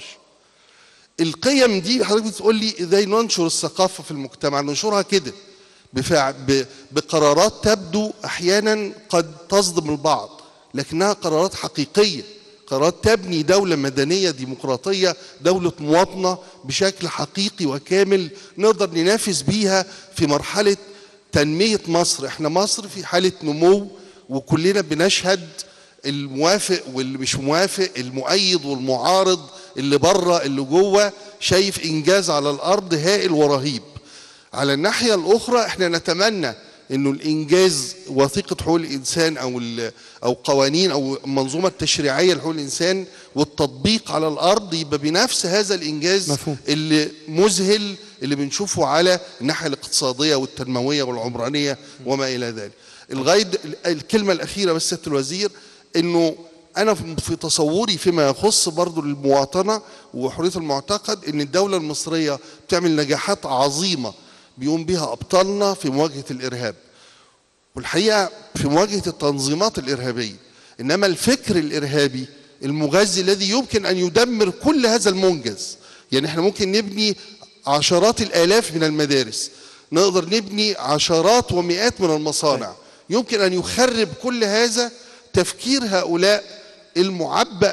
القيم دي حضرتك بتقول لي ازاي ننشر الثقافه في المجتمع ننشرها كده بفع... ب... بقرارات تبدو احيانا قد تصدم البعض لكنها قرارات حقيقيه قرارات تبني دوله مدنيه ديمقراطيه دوله مواطنه بشكل حقيقي وكامل نقدر ننافس بيها في مرحله تنميه مصر احنا مصر في حاله نمو وكلنا بنشهد الموافق واللي مش موافق المؤيد والمعارض اللي بره اللي جوه شايف انجاز على الارض هائل ورهيب على الناحيه الاخرى احنا نتمنى انه الانجاز وثيقه حقوق الانسان او ال- او قوانين او المنظومه التشريعيه لحقوق الانسان والتطبيق على الارض يبقى بنفس هذا الانجاز مفهوم. اللي مذهل اللي بنشوفه على الناحيه الاقتصاديه والتنمويه والعمرانيه وما الى ذلك. الغايه د- الكلمه الاخيره بس سياده الوزير انه انا في تصوري فيما يخص برضو المواطنه وحريه المعتقد ان الدوله المصريه بتعمل نجاحات عظيمه بيقوم بها ابطالنا في مواجهه الارهاب. والحقيقه في مواجهه التنظيمات الارهابيه انما الفكر الارهابي المغذي الذي يمكن ان يدمر كل هذا المنجز يعني احنا ممكن نبني عشرات الالاف من المدارس نقدر نبني عشرات ومئات من المصانع يمكن ان يخرب كل هذا تفكير هؤلاء المعبأ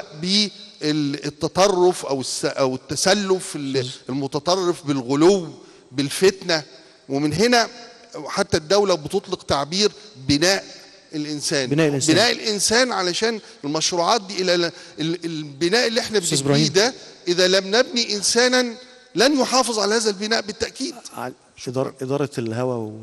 بالتطرف او الس- او التسلف المتطرف بالغلو بالفتنه ومن هنا حتى الدوله بتطلق تعبير بناء الانسان بناء الإنسان. بناء الانسان علشان المشروعات دي الى ال- ال- البناء اللي احنا أستاذ بنبنيه إبراهيم. ده اذا لم نبني انسانا لن يحافظ على هذا البناء بالتاكيد ع- إدارة, إدارة الهوى و...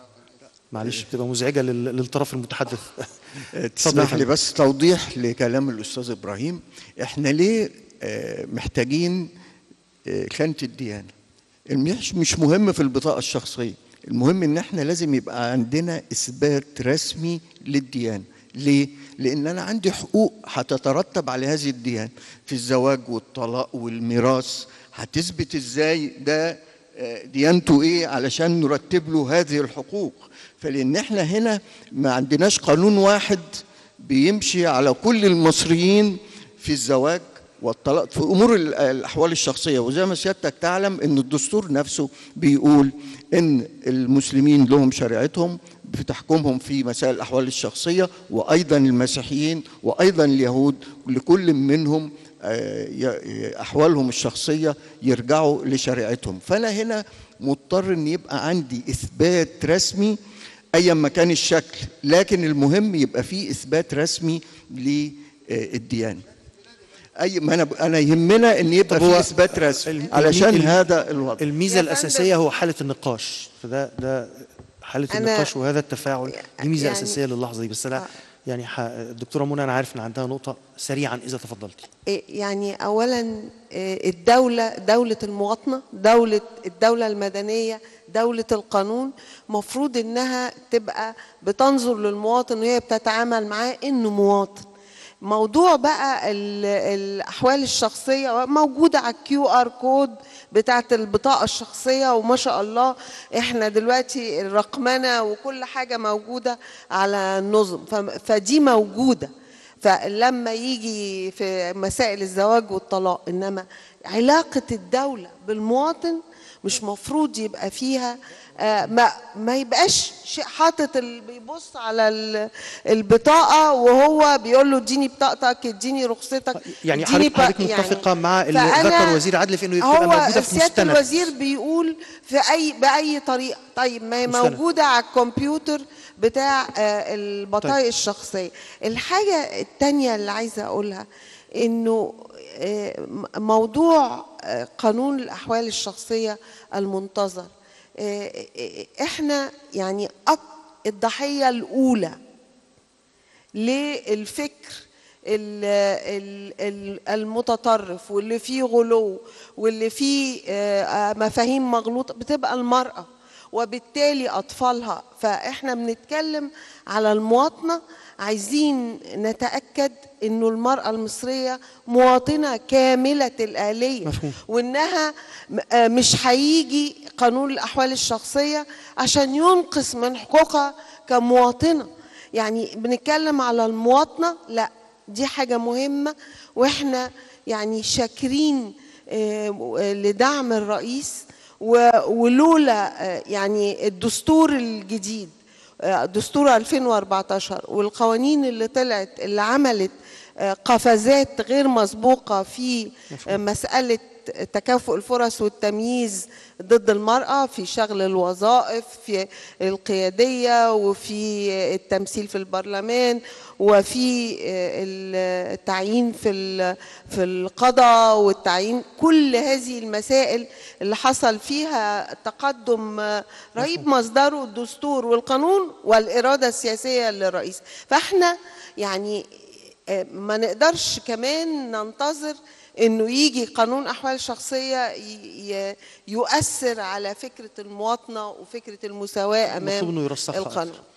معلش بتبقى مزعجة لل- للطرف المتحدث اتفضل يا تسمح لي فندم. بس توضيح لكلام الاستاذ ابراهيم احنا ليه آه، محتاجين آه، خانه الديانه مش مش مهم في البطاقه الشخصيه المهم ان احنا لازم يبقى عندنا اثبات رسمي للديانه ليه لان انا عندي حقوق هتترتب على هذه الديانه في الزواج والطلاق والميراث هتثبت ازاي ده آه، ديانته ايه علشان نرتب له هذه الحقوق فلان احنا هنا ما عندناش قانون واحد بيمشي على كل المصريين في الزواج والطلاق في امور ال- الاحوال الشخصيه وزي ما سيادتك تعلم ان الدستور نفسه بيقول ان المسلمين لهم شريعتهم بتحكمهم في مسائل الاحوال الشخصيه وايضا المسيحيين وايضا اليهود لكل منهم آه، ي- احوالهم الشخصيه يرجعوا لشريعتهم فانا هنا مضطر ان يبقى عندي اثبات رسمي ايا ما كان الشكل لكن المهم يبقى فيه اثبات رسمي للديانه اي ما انا انا يهمنا ان يبقى طب هو فيه اثبات رسمي الم- علشان الم- هذا الوضع الميزه يا الاساسيه فندم. هو حاله النقاش فده ده حاله أنا- النقاش وهذا التفاعل دي ميزه يعني- اساسيه للحظه دي بس انا آه. يعني ح- الدكتوره منى انا عارف ان عندها نقطه سريعا اذا تفضلتي إيه يعني اولا إيه الدوله دوله المواطنه دوله الدوله المدنيه دوله القانون مفروض انها تبقى بتنظر للمواطن وهي بتتعامل معاه انه مواطن موضوع بقى ال- الاحوال الشخصيه موجوده على الكيو ار كود بتاعت البطاقه الشخصيه وما شاء الله احنا دلوقتي الرقمنه وكل حاجه موجوده على النظم فم- فدي موجوده فلما يجي في مسائل الزواج والطلاق انما علاقه الدوله بالمواطن مش مفروض يبقى فيها آه، ما ما يبقاش شيء حاطط ال- بيبص على ال- البطاقه وهو بيقول له اديني بطاقتك اديني رخصتك يعني اديني حضرتك حضرتك بق- يعني متفقه مع اللي فأنا- ذكر وزير العدل في انه تبقى هو موجوده في سياده مستند الوزير بيقول في اي باي طريقه طيب ما هي مستند. موجوده على الكمبيوتر بتاع آه، البطايق طيب. الشخصيه الحاجه الثانيه اللي عايزه اقولها انه آه، م- موضوع آه، قانون الاحوال الشخصيه المنتظر آه، آه، احنا يعني أك- الضحيه الاولى للفكر ال- ال- ال- المتطرف واللي فيه غلو واللي فيه آه، مفاهيم مغلوطة بتبقى المرأة وبالتالي أطفالها فإحنا بنتكلم على المواطنة عايزين نتأكد إنه المرأة المصرية مواطنة كاملة الآلية مفهوم. وإنها م- آه، مش هيجي قانون الأحوال الشخصية عشان ينقص من حقوقها كمواطنة يعني بنتكلم على المواطنة لا دي حاجة مهمة واحنا يعني شاكرين آه، لدعم الرئيس و- ولولا آه، يعني الدستور الجديد آه، دستور 2014 والقوانين اللي طلعت اللي عملت آه، قفزات غير مسبوقة في آه، مسألة تكافؤ الفرص والتمييز ضد المرأة في شغل الوظائف في القيادية وفي التمثيل في البرلمان وفي التعيين في ال- في القضاء والتعيين كل هذه المسائل اللي حصل فيها تقدم رهيب مصدره الدستور والقانون والإرادة السياسية للرئيس فاحنا يعني آه، ما نقدرش كمان ننتظر انه يجي قانون احوال شخصيه ي- ي- يؤثر على فكره المواطنه وفكره المساواه امام المفروض إنه يرسخها القانون أكتر.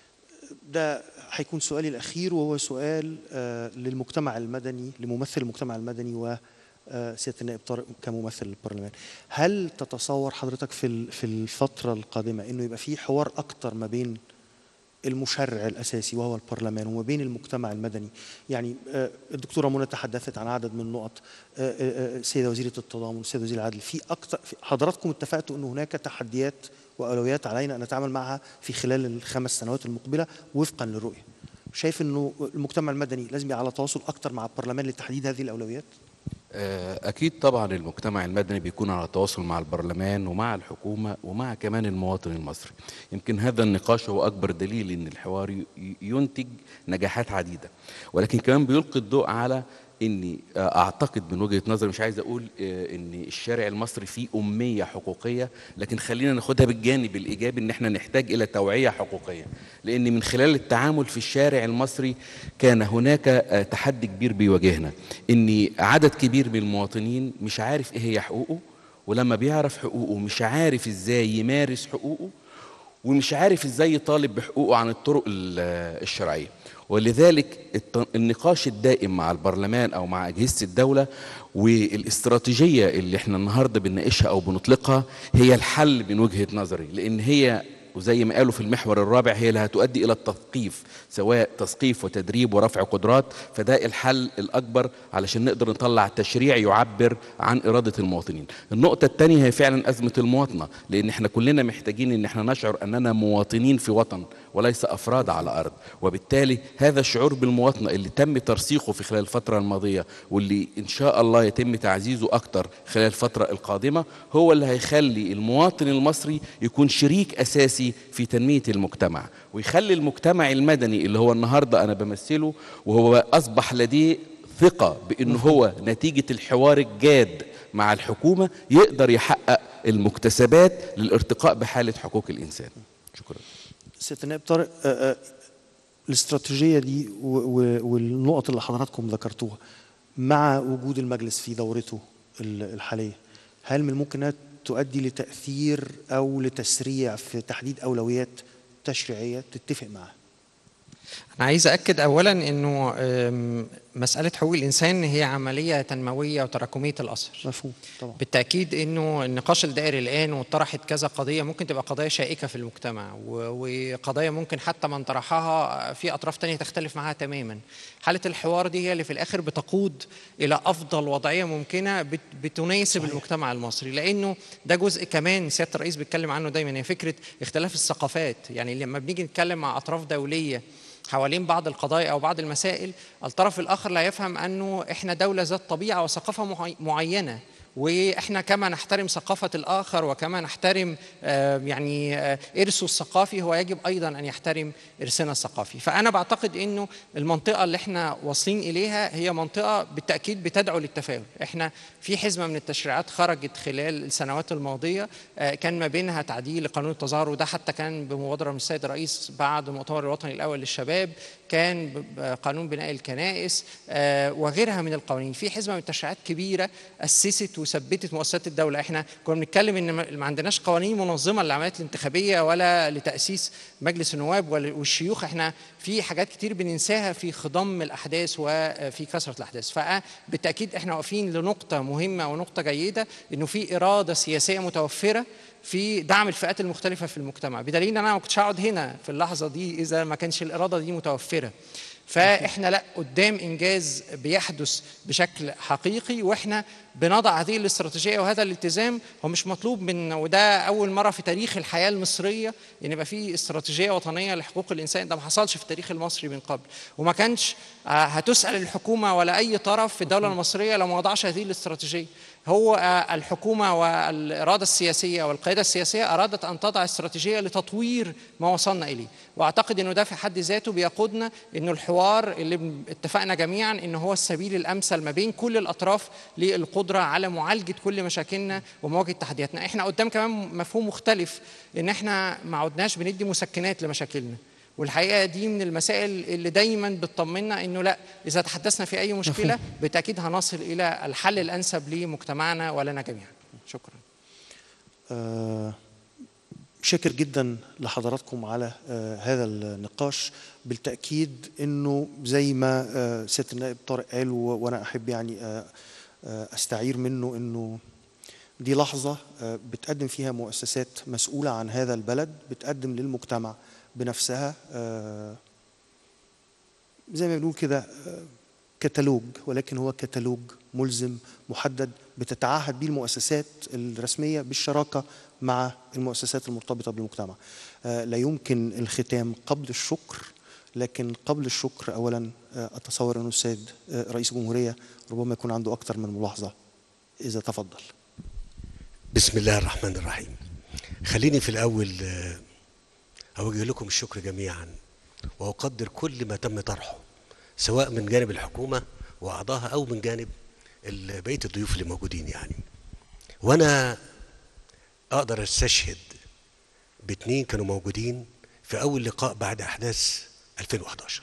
ده هيكون سؤالي الأخير وهو سؤال آه، للمجتمع المدني لممثل المجتمع المدني و آه، سيادة النائب طارق كممثل للبرلمان هل تتصور حضرتك في ال- في الفترة القادمة إنه يبقى في حوار أكتر ما بين المشرع الأساسي وهو البرلمان وما بين المجتمع المدني يعني آه، الدكتورة منى تحدثت عن عدد من النقط آه، آه، آه، السيدة وزيرة التضامن السيدة وزير العدل في أكتر في- حضراتكم اتفقتوا أن هناك تحديات وأولويات علينا أن نتعامل معها في خلال الخمس سنوات المقبلة وفقا للرؤية شايف أنه المجتمع المدني لازم يبقى على تواصل أكتر مع البرلمان لتحديد هذه الأولويات آه، أكيد طبعا المجتمع المدني بيكون على تواصل مع البرلمان ومع الحكومة ومع كمان المواطن المصري يمكن هذا النقاش هو أكبر دليل أن الحوار ي- ينتج نجاحات عديدة ولكن كمان بيلقي الضوء على اني آه، اعتقد من وجهه نظري مش عايز اقول آه، ان الشارع المصري فيه اميه حقوقيه لكن خلينا ناخدها بالجانب الايجابي ان احنا نحتاج الى توعيه حقوقيه لان من خلال التعامل في الشارع المصري كان هناك آه، تحدي كبير بيواجهنا ان عدد كبير من المواطنين مش عارف ايه هي حقوقه ولما بيعرف حقوقه مش عارف ازاي يمارس حقوقه ومش عارف ازاي يطالب بحقوقه عن الطرق ال- الشرعيه ولذلك الت- النقاش الدائم مع البرلمان او مع اجهزه الدوله والاستراتيجيه اللي احنا النهارده بنناقشها او بنطلقها هي الحل من وجهه نظري لان هي وزي ما قالوا في المحور الرابع هي اللي هتؤدي الى التثقيف سواء تثقيف وتدريب ورفع قدرات فده الحل الاكبر علشان نقدر نطلع تشريع يعبر عن اراده المواطنين. النقطه الثانيه هي فعلا ازمه المواطنه لان احنا كلنا محتاجين ان احنا نشعر اننا مواطنين في وطن وليس افراد على ارض وبالتالي هذا الشعور بالمواطنه اللي تم ترسيخه في خلال الفتره الماضيه واللي ان شاء الله يتم تعزيزه اكتر خلال الفتره القادمه هو اللي هيخلي المواطن المصري يكون شريك اساسي في تنميه المجتمع ويخلي المجتمع المدني اللي هو النهارده انا بمثله وهو اصبح لديه ثقه بان هو نتيجه الحوار الجاد مع الحكومه يقدر يحقق المكتسبات للارتقاء بحاله حقوق الانسان شكرا سياده النائب طارق آه، آه، الاستراتيجيه دي و- و- والنقط اللي حضراتكم ذكرتوها مع وجود المجلس في دورته ال- الحاليه هل من الممكن انها تؤدي لتاثير او لتسريع في تحديد اولويات تشريعيه تتفق معها أنا عايز أكد أولا أنه أم، مسألة حقوق الإنسان هي عملية تنموية وتراكمية الأثر مفهوم طبعا بالتأكيد أنه النقاش الدائري الآن وطرحت كذا قضية ممكن تبقى قضايا شائكة في المجتمع و- وقضايا ممكن حتى من طرحها في أطراف تانية تختلف معها تماما حالة الحوار دي هي اللي في الآخر بتقود إلى أفضل وضعية ممكنة بت- بتناسب المجتمع المصري لأنه ده جزء كمان سيادة الرئيس بيتكلم عنه دايما هي فكرة اختلاف الثقافات يعني لما بنيجي نتكلم مع أطراف دولية حوالين بعض القضايا او بعض المسائل الطرف الاخر لا يفهم انه احنا دوله ذات طبيعه وثقافه معي- معينه واحنا كما نحترم ثقافه الاخر وكما نحترم آه، يعني آه، ارثه الثقافي هو يجب ايضا ان يحترم ارثنا الثقافي فانا بعتقد انه المنطقه اللي احنا واصلين اليها هي منطقه بالتاكيد بتدعو للتفاؤل احنا في حزمه من التشريعات خرجت خلال السنوات الماضيه آه، كان ما بينها تعديل قانون التظاهر وده حتى كان بمبادره من السيد الرئيس بعد المؤتمر الوطني الاول للشباب كان ب- ب- قانون بناء الكنائس آه، وغيرها من القوانين في حزمه من التشريعات كبيره اسست وثبتت مؤسسات الدوله احنا كنا بنتكلم ان ما ما عندناش قوانين منظمه للعمليات الانتخابيه ولا لتاسيس مجلس النواب ولا- والشيوخ احنا في حاجات كتير بننساها في خضم الاحداث وفي كثره الاحداث فبالتاكيد احنا واقفين لنقطه مهمه ونقطه جيده انه في اراده سياسيه متوفره في دعم الفئات المختلفه في المجتمع بدليل ان انا ما كنتش هقعد هنا في اللحظه دي اذا ما كانش الاراده دي متوفره فاحنا لا قدام انجاز بيحدث بشكل حقيقي واحنا بنضع هذه الاستراتيجيه وهذا الالتزام هو مش مطلوب من وده اول مره في تاريخ الحياه المصريه ان يبقى في استراتيجيه وطنيه لحقوق الانسان ده ما حصلش في التاريخ المصري من قبل وما كانش آه، هتسال الحكومه ولا اي طرف في الدوله المصريه لو ما وضعش هذه الاستراتيجيه هو آه، الحكومه والاراده السياسيه والقياده السياسيه ارادت ان تضع استراتيجيه لتطوير ما وصلنا اليه واعتقد انه ده في حد ذاته بيقودنا انه الحوار اللي بن- اتفقنا جميعا ان هو السبيل الامثل ما بين كل الاطراف للقدره على معالجه كل مشاكلنا ومواجهه تحدياتنا احنا قدام كمان مفهوم مختلف ان احنا ما عدناش بندي مسكنات لمشاكلنا والحقيقه دي من المسائل اللي دايما بتطمنا انه لا اذا تحدثنا في اي مشكله بالتاكيد هنصل الى الحل الانسب لمجتمعنا ولنا جميعا شكرا آه، شاكر جدا لحضراتكم على آه، هذا النقاش بالتأكيد أنه زي ما آه، سيادة النائب طارق قال و- وأنا أحب يعني آه، آه، أستعير منه أنه دي لحظة آه، بتقدم فيها مؤسسات مسؤولة عن هذا البلد بتقدم للمجتمع بنفسها آه، زي ما بنقول كده آه، كتالوج ولكن هو كتالوج ملزم محدد بتتعهد به المؤسسات الرسمية بالشراكة مع المؤسسات المرتبطة بالمجتمع آه، لا يمكن الختام قبل الشكر لكن قبل الشكر أولا آه، أتصور أنه السيد آه، رئيس الجمهورية ربما يكون عنده أكثر من ملاحظة إذا تفضل بسم الله الرحمن الرحيم خليني في الأول آه، أوجه لكم الشكر جميعا وأقدر كل ما تم طرحه سواء من جانب الحكومة وأعضائها أو من جانب ال- بقية الضيوف اللي موجودين يعني وأنا أقدر أستشهد باتنين كانوا موجودين في أول لقاء بعد أحداث 2011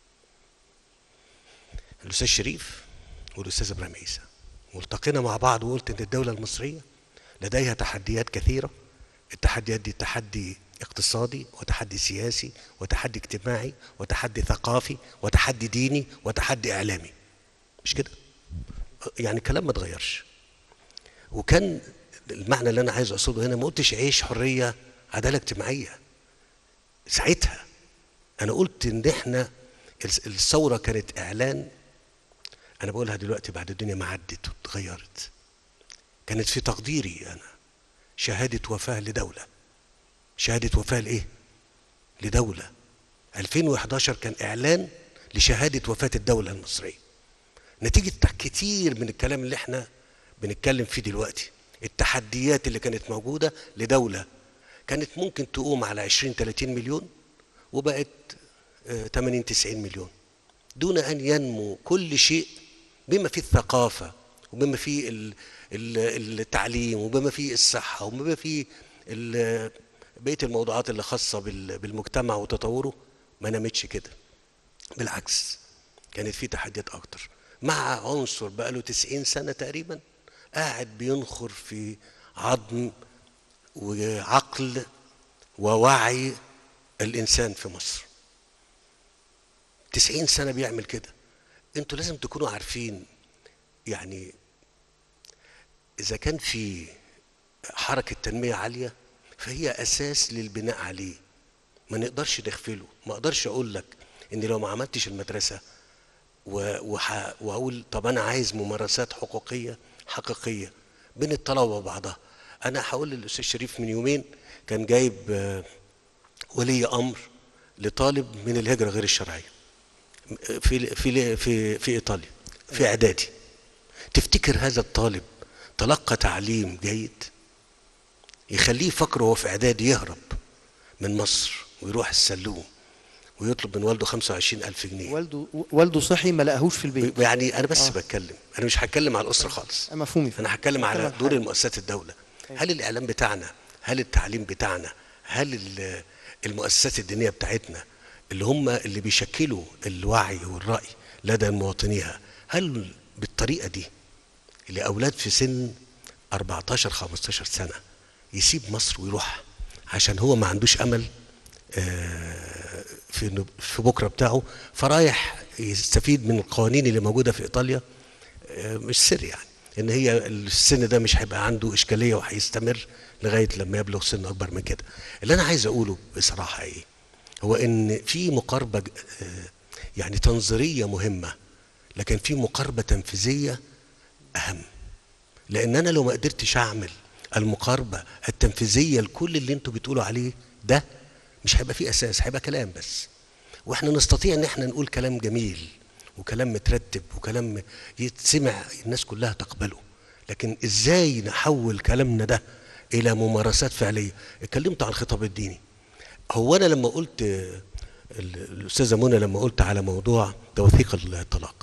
الأستاذ شريف والأستاذ إبراهيم عيسى والتقينا مع بعض وقلت إن الدولة المصرية لديها تحديات كثيرة التحديات دي تحدي اقتصادي وتحدي سياسي وتحدي اجتماعي وتحدي ثقافي وتحدي ديني وتحدي اعلامي مش كده يعني الكلام ما اتغيرش وكان المعنى اللي انا عايز اقصده هنا ما قلتش عيش حريه عداله اجتماعيه ساعتها انا قلت ان احنا الس- الثوره كانت اعلان انا بقولها دلوقتي بعد الدنيا ما عدت واتغيرت كانت في تقديري انا شهاده وفاه لدوله شهاده وفاه لايه لدوله 2011 كان اعلان لشهاده وفاه الدوله المصريه نتيجه كتير من الكلام اللي احنا بنتكلم فيه دلوقتي التحديات اللي كانت موجوده لدوله كانت ممكن تقوم على 20 30 مليون وبقت آه، 80 90 مليون دون ان ينمو كل شيء بما فيه الثقافه وبما فيه ال- ال- التعليم وبما فيه الصحه وبما فيه ال- بقيه الموضوعات اللي خاصه بال- بالمجتمع وتطوره ما نمتش كده بالعكس كانت في تحديات اكتر مع عنصر بقاله 90 سنه تقريبا قاعد بينخر في عظم وعقل ووعي الانسان في مصر 90 سنه بيعمل كده انتوا لازم تكونوا عارفين يعني اذا كان في حركه تنميه عاليه فهي اساس للبناء عليه ما نقدرش نغفله ما اقدرش اقول لك ان لو ما عملتش المدرسه و- وح- واقول طب انا عايز ممارسات حقوقيه حقيقيه بين الطلبه وبعضها انا هقول للاستاذ شريف من يومين كان جايب آه، ولي امر لطالب من الهجره غير الشرعيه في في في في ايطاليا في اعدادي تفتكر هذا الطالب تلقى تعليم جيد يخليه يفكر وهو في اعدادي يهرب من مصر ويروح السلوم ويطلب من والده 25 ألف جنيه والده والده صحي ما لقاهوش في البيت يعني انا بس آه. بتكلم انا مش هتكلم على الاسره خالص مفهومي انا هتكلم على هتكلم دور حاجة. المؤسسات الدوله هل الاعلام بتاعنا هل التعليم بتاعنا هل ال- المؤسسات الدينيه بتاعتنا اللي هم اللي بيشكلوا الوعي والراي لدى مواطنيها هل بالطريقه دي لاولاد في سن 14 15 سنه يسيب مصر ويروح عشان هو ما عندوش امل آه، في إنه- في بكره بتاعه فرايح يستفيد من القوانين اللي موجوده في ايطاليا آه، مش سر يعني ان هي السن ده مش هيبقى عنده اشكاليه وهيستمر لغايه لما يبلغ سن اكبر من كده اللي انا عايز اقوله بصراحه ايه هو ان في مقاربه ج- آه، يعني تنظيريه مهمه لكن في مقاربه تنفيذيه اهم لان انا لو ما قدرتش اعمل المقاربه التنفيذيه لكل اللي انتوا بتقولوا عليه ده مش هيبقى فيه اساس هيبقى كلام بس واحنا نستطيع ان احنا نقول كلام جميل وكلام مترتب وكلام يتسمع الناس كلها تقبله لكن ازاي نحول كلامنا ده الى ممارسات فعليه اتكلمت عن الخطاب الديني هو انا لما قلت ال- الاستاذه منى لما قلت على موضوع توثيق الطلاق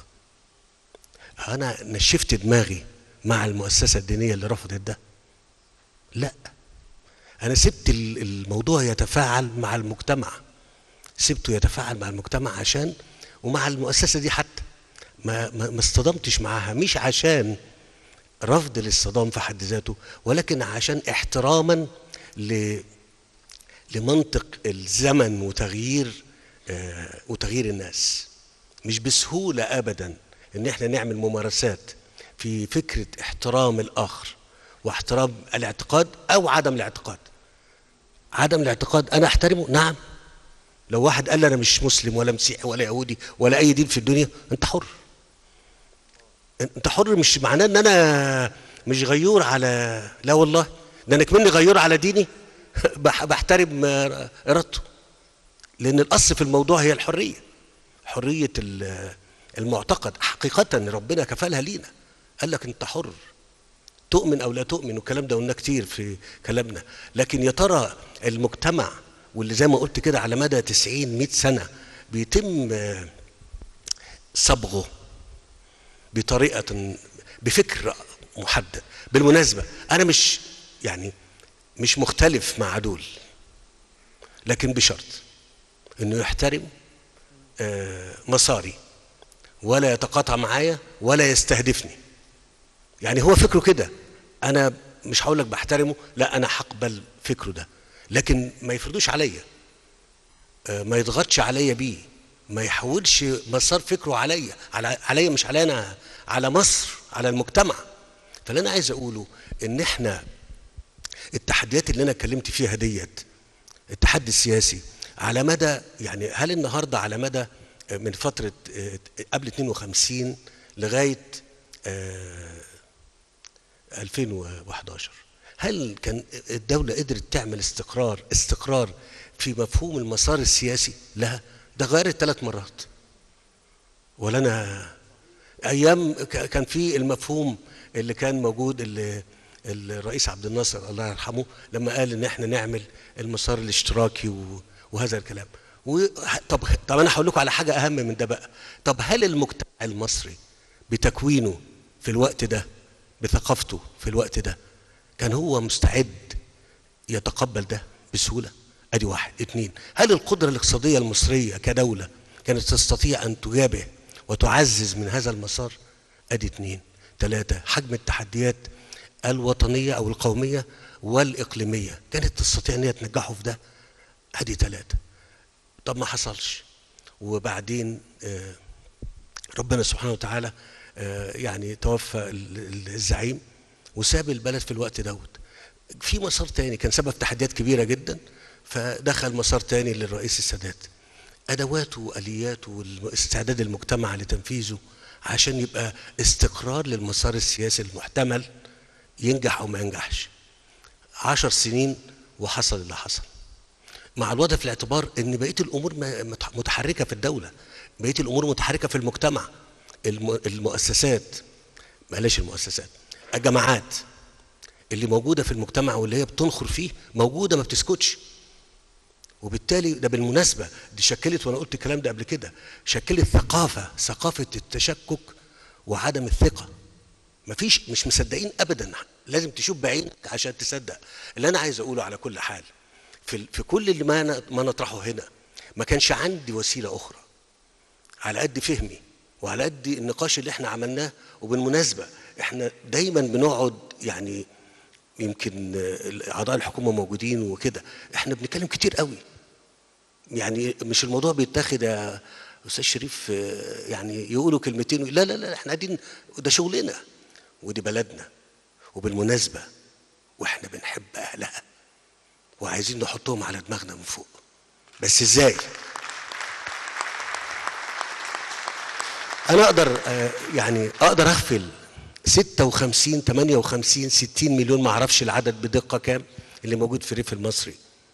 انا نشفت دماغي مع المؤسسه الدينيه اللي رفضت ده لا انا سبت ال- الموضوع يتفاعل مع المجتمع سبته يتفاعل مع المجتمع عشان ومع المؤسسه دي حتى ما ما ما اصطدمتش معاها مش عشان رفض للصدام في حد ذاته ولكن عشان احتراما ل لمنطق الزمن وتغيير آه، وتغيير الناس مش بسهوله ابدا ان احنا نعمل ممارسات في فكره احترام الاخر واحترام الاعتقاد او عدم الاعتقاد عدم الاعتقاد انا احترمه نعم لو واحد قال لي انا مش مسلم ولا مسيحي ولا يهودي ولا اي دين في الدنيا انت حر انت حر مش معناه ان انا مش غيور على لا والله ده انا كمني غيور على ديني بح- بحترم آه، ارادته لان الاصل في الموضوع هي الحريه حريه ال- المعتقد حقيقه ربنا كفلها لينا قال لك انت حر تؤمن او لا تؤمن والكلام ده قلنا كتير في كلامنا لكن يا ترى المجتمع واللي زي ما قلت كده على مدى 90 100 سنه بيتم آه، صبغه بطريقه بفكر محدد بالمناسبه انا مش يعني مش مختلف مع دول لكن بشرط انه يحترم آه، مساري ولا يتقاطع معايا ولا يستهدفني يعني هو فكره كده انا مش هقول لك بحترمه لا انا هقبل فكره ده لكن ما يفرضوش عليا آه، ما يضغطش عليا بيه ما يحولش مسار فكره عليا على عليا مش عليا انا على مصر على المجتمع فاللي انا عايز اقوله ان احنا التحديات اللي انا اتكلمت فيها ديت التحدي السياسي على مدى يعني هل النهارده على مدى آه، من فتره آه، قبل 52 لغايه آه، 2011 هل كان الدولة قدرت تعمل استقرار استقرار في مفهوم المسار السياسي لها ده غيرت ثلاث مرات ولا انا ايام ك- كان في المفهوم اللي كان موجود اللي الرئيس عبد الناصر الله يرحمه لما قال ان احنا نعمل المسار الاشتراكي و- وهذا الكلام و- طب طب انا هقول لكم على حاجه اهم من ده بقى طب هل المجتمع المصري بتكوينه في الوقت ده بثقافته في الوقت ده كان هو مستعد يتقبل ده بسهوله ادي واحد اتنين هل القدره الاقتصاديه المصريه كدوله كانت تستطيع ان تجابه وتعزز من هذا المسار ادي اتنين ثلاثه حجم التحديات الوطنيه او القوميه والاقليميه كانت تستطيع ان هي تنجحه في ده ادي ثلاثه طب ما حصلش وبعدين آه، ربنا سبحانه وتعالى آه، يعني توفى ال- ال- الزعيم وساب البلد في الوقت دوت في مسار تاني كان سبب تحديات كبيره جدا فدخل مسار تاني للرئيس السادات ادواته والياته واستعداد المجتمع لتنفيذه عشان يبقى استقرار للمسار السياسي المحتمل ينجح او ما ينجحش عشر سنين وحصل اللي حصل مع الوضع في الاعتبار ان بقيه الامور ما- مت- متحركه في الدوله بقيه الامور متحركه في المجتمع الم- المؤسسات بلاش المؤسسات الجماعات اللي موجوده في المجتمع واللي هي بتنخر فيه موجوده ما بتسكتش وبالتالي ده بالمناسبه دي شكلت وانا قلت الكلام ده قبل كده شكلت ثقافه ثقافه التشكك وعدم الثقه مفيش مش مصدقين ابدا لازم تشوف بعينك عشان تصدق اللي انا عايز اقوله على كل حال في في كل اللي ما ن- ما نطرحه هنا ما كانش عندي وسيله اخرى على قد فهمي وعلى قد النقاش اللي احنا عملناه وبالمناسبه احنا دايما بنقعد يعني يمكن آه، اعضاء الحكومه موجودين وكده احنا بنتكلم كتير قوي يعني مش الموضوع بيتاخد يا استاذ شريف آه، يعني يقولوا كلمتين لا لا لا احنا قاعدين ده شغلنا ودي بلدنا وبالمناسبه واحنا بنحب اهلها وعايزين نحطهم على دماغنا من فوق بس ازاي انا اقدر آه، يعني اقدر اغفل 56 58 60 مليون ما اعرفش العدد بدقه كام اللي موجود في الريف المصري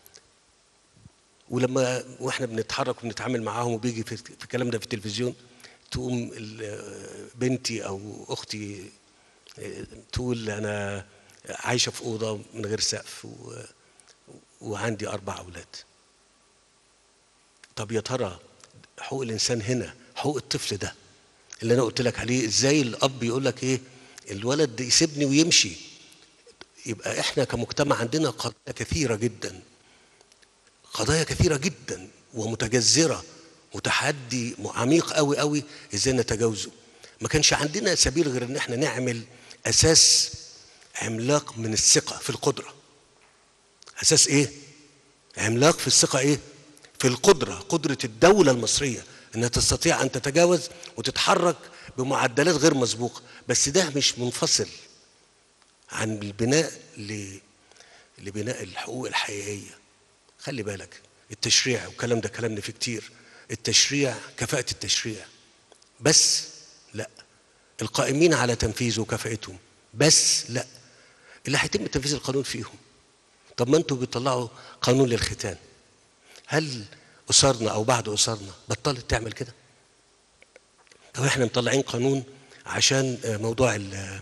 ولما واحنا بنتحرك وبنتعامل معاهم وبيجي في في الكلام ده في التلفزيون تقوم ال- بنتي او اختي آه، تقول انا عايشه في اوضه من غير سقف و وعندي اربع اولاد طب يا ترى حقوق الانسان هنا حقوق الطفل ده اللي انا قلت لك عليه ازاي الاب يقول لك ايه الولد ده يسيبني ويمشي يبقى احنا كمجتمع عندنا قضايا كثيره جدا قضايا كثيره جدا ومتجذره وتحدي عميق قوي قوي ازاي نتجاوزه ما كانش عندنا سبيل غير ان احنا نعمل اساس عملاق من الثقه في القدره اساس ايه عملاق في الثقه ايه في القدره قدره الدوله المصريه انها تستطيع ان تتجاوز وتتحرك بمعدلات غير مسبوقه بس ده مش منفصل عن البناء ل... لبناء الحقوق الحقيقيه خلي بالك التشريع والكلام ده كلامنا فيه كتير التشريع كفاءه التشريع بس لا القائمين على تنفيذه وكفاءتهم بس لا اللي هيتم تنفيذ القانون فيهم طب ما انتوا بتطلعوا قانون للختان هل اسرنا او بعض اسرنا بطلت تعمل كده طب احنا مطلعين قانون عشان آه، موضوع ال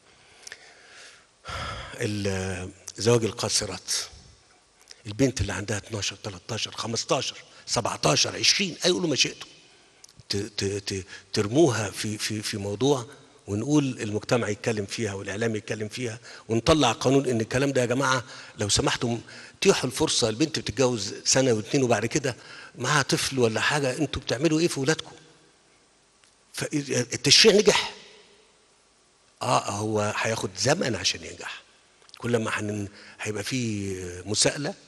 ال- زواج القاصرات البنت اللي عندها 12 13 15 17 20 ايقولوا ما شئتوا ت- ت- ت- ترموها في في في موضوع ونقول المجتمع يتكلم فيها والاعلام يتكلم فيها ونطلع قانون ان الكلام ده يا جماعه لو سمحتم تيحوا الفرصه البنت بتتجوز سنه واثنين وبعد كده معاها طفل ولا حاجه انتوا بتعملوا ايه في ولادكم؟ فالتشريع نجح اه هو هياخد زمن عشان ينجح كل ما حن... هيبقى فيه مساءله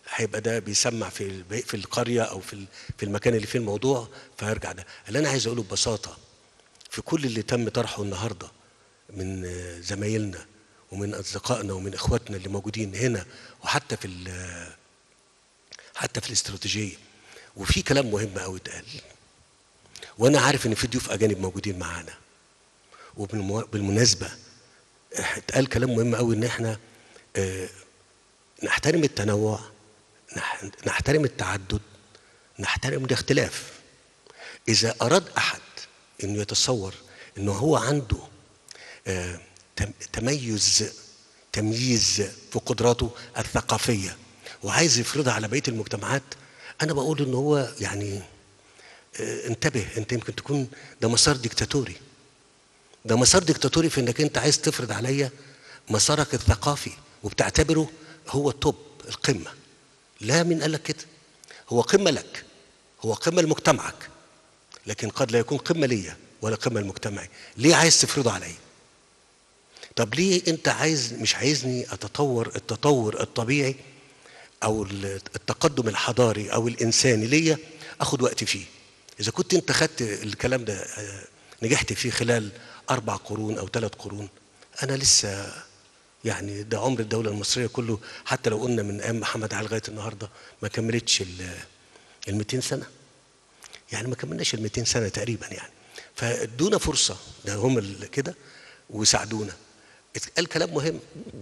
هيبقى ده بيسمع في الب- في القريه او في ال- في المكان اللي فيه الموضوع فهيرجع ده اللي انا عايز اقوله ببساطه في كل اللي تم طرحه النهارده من آه، زمايلنا ومن اصدقائنا ومن اخواتنا اللي موجودين هنا وحتى في ال- حتى في الاستراتيجيه وفي كلام مهم قوي اتقال وانا عارف ان في ضيوف اجانب موجودين معانا وبالمناسبه اتقال كلام مهم قوي ان احنا آه، نحترم التنوع نح- نحترم التعدد نحترم الاختلاف اذا اراد احد انه يتصور انه هو عنده آه، تم- تميز تمييز في قدراته الثقافيه وعايز يفرضها على بقيه المجتمعات انا بقول ان هو يعني آه، انتبه انت يمكن تكون ده مسار ديكتاتوري ده مسار ديكتاتوري في انك انت عايز تفرض عليا مسارك الثقافي وبتعتبره هو التوب القمه لا مين قال لك كده هو قمه لك هو قمه لمجتمعك لكن قد لا يكون قمه ليا ولا قمه لمجتمعي ليه عايز تفرضه عليا طب ليه انت عايز مش عايزني اتطور التطور الطبيعي او التقدم الحضاري او الانساني ليا اخد وقت فيه اذا كنت انت خدت الكلام ده آه، نجحت فيه خلال اربع قرون او ثلاث قرون انا لسه يعني ده عمر الدوله المصريه كله حتى لو قلنا من ايام محمد علي لغايه النهارده ما كملتش ال 200 سنه يعني ما كملناش ال 200 سنه تقريبا يعني فادونا فرصه ده هم ال- كده وساعدونا اتقال كلام مهم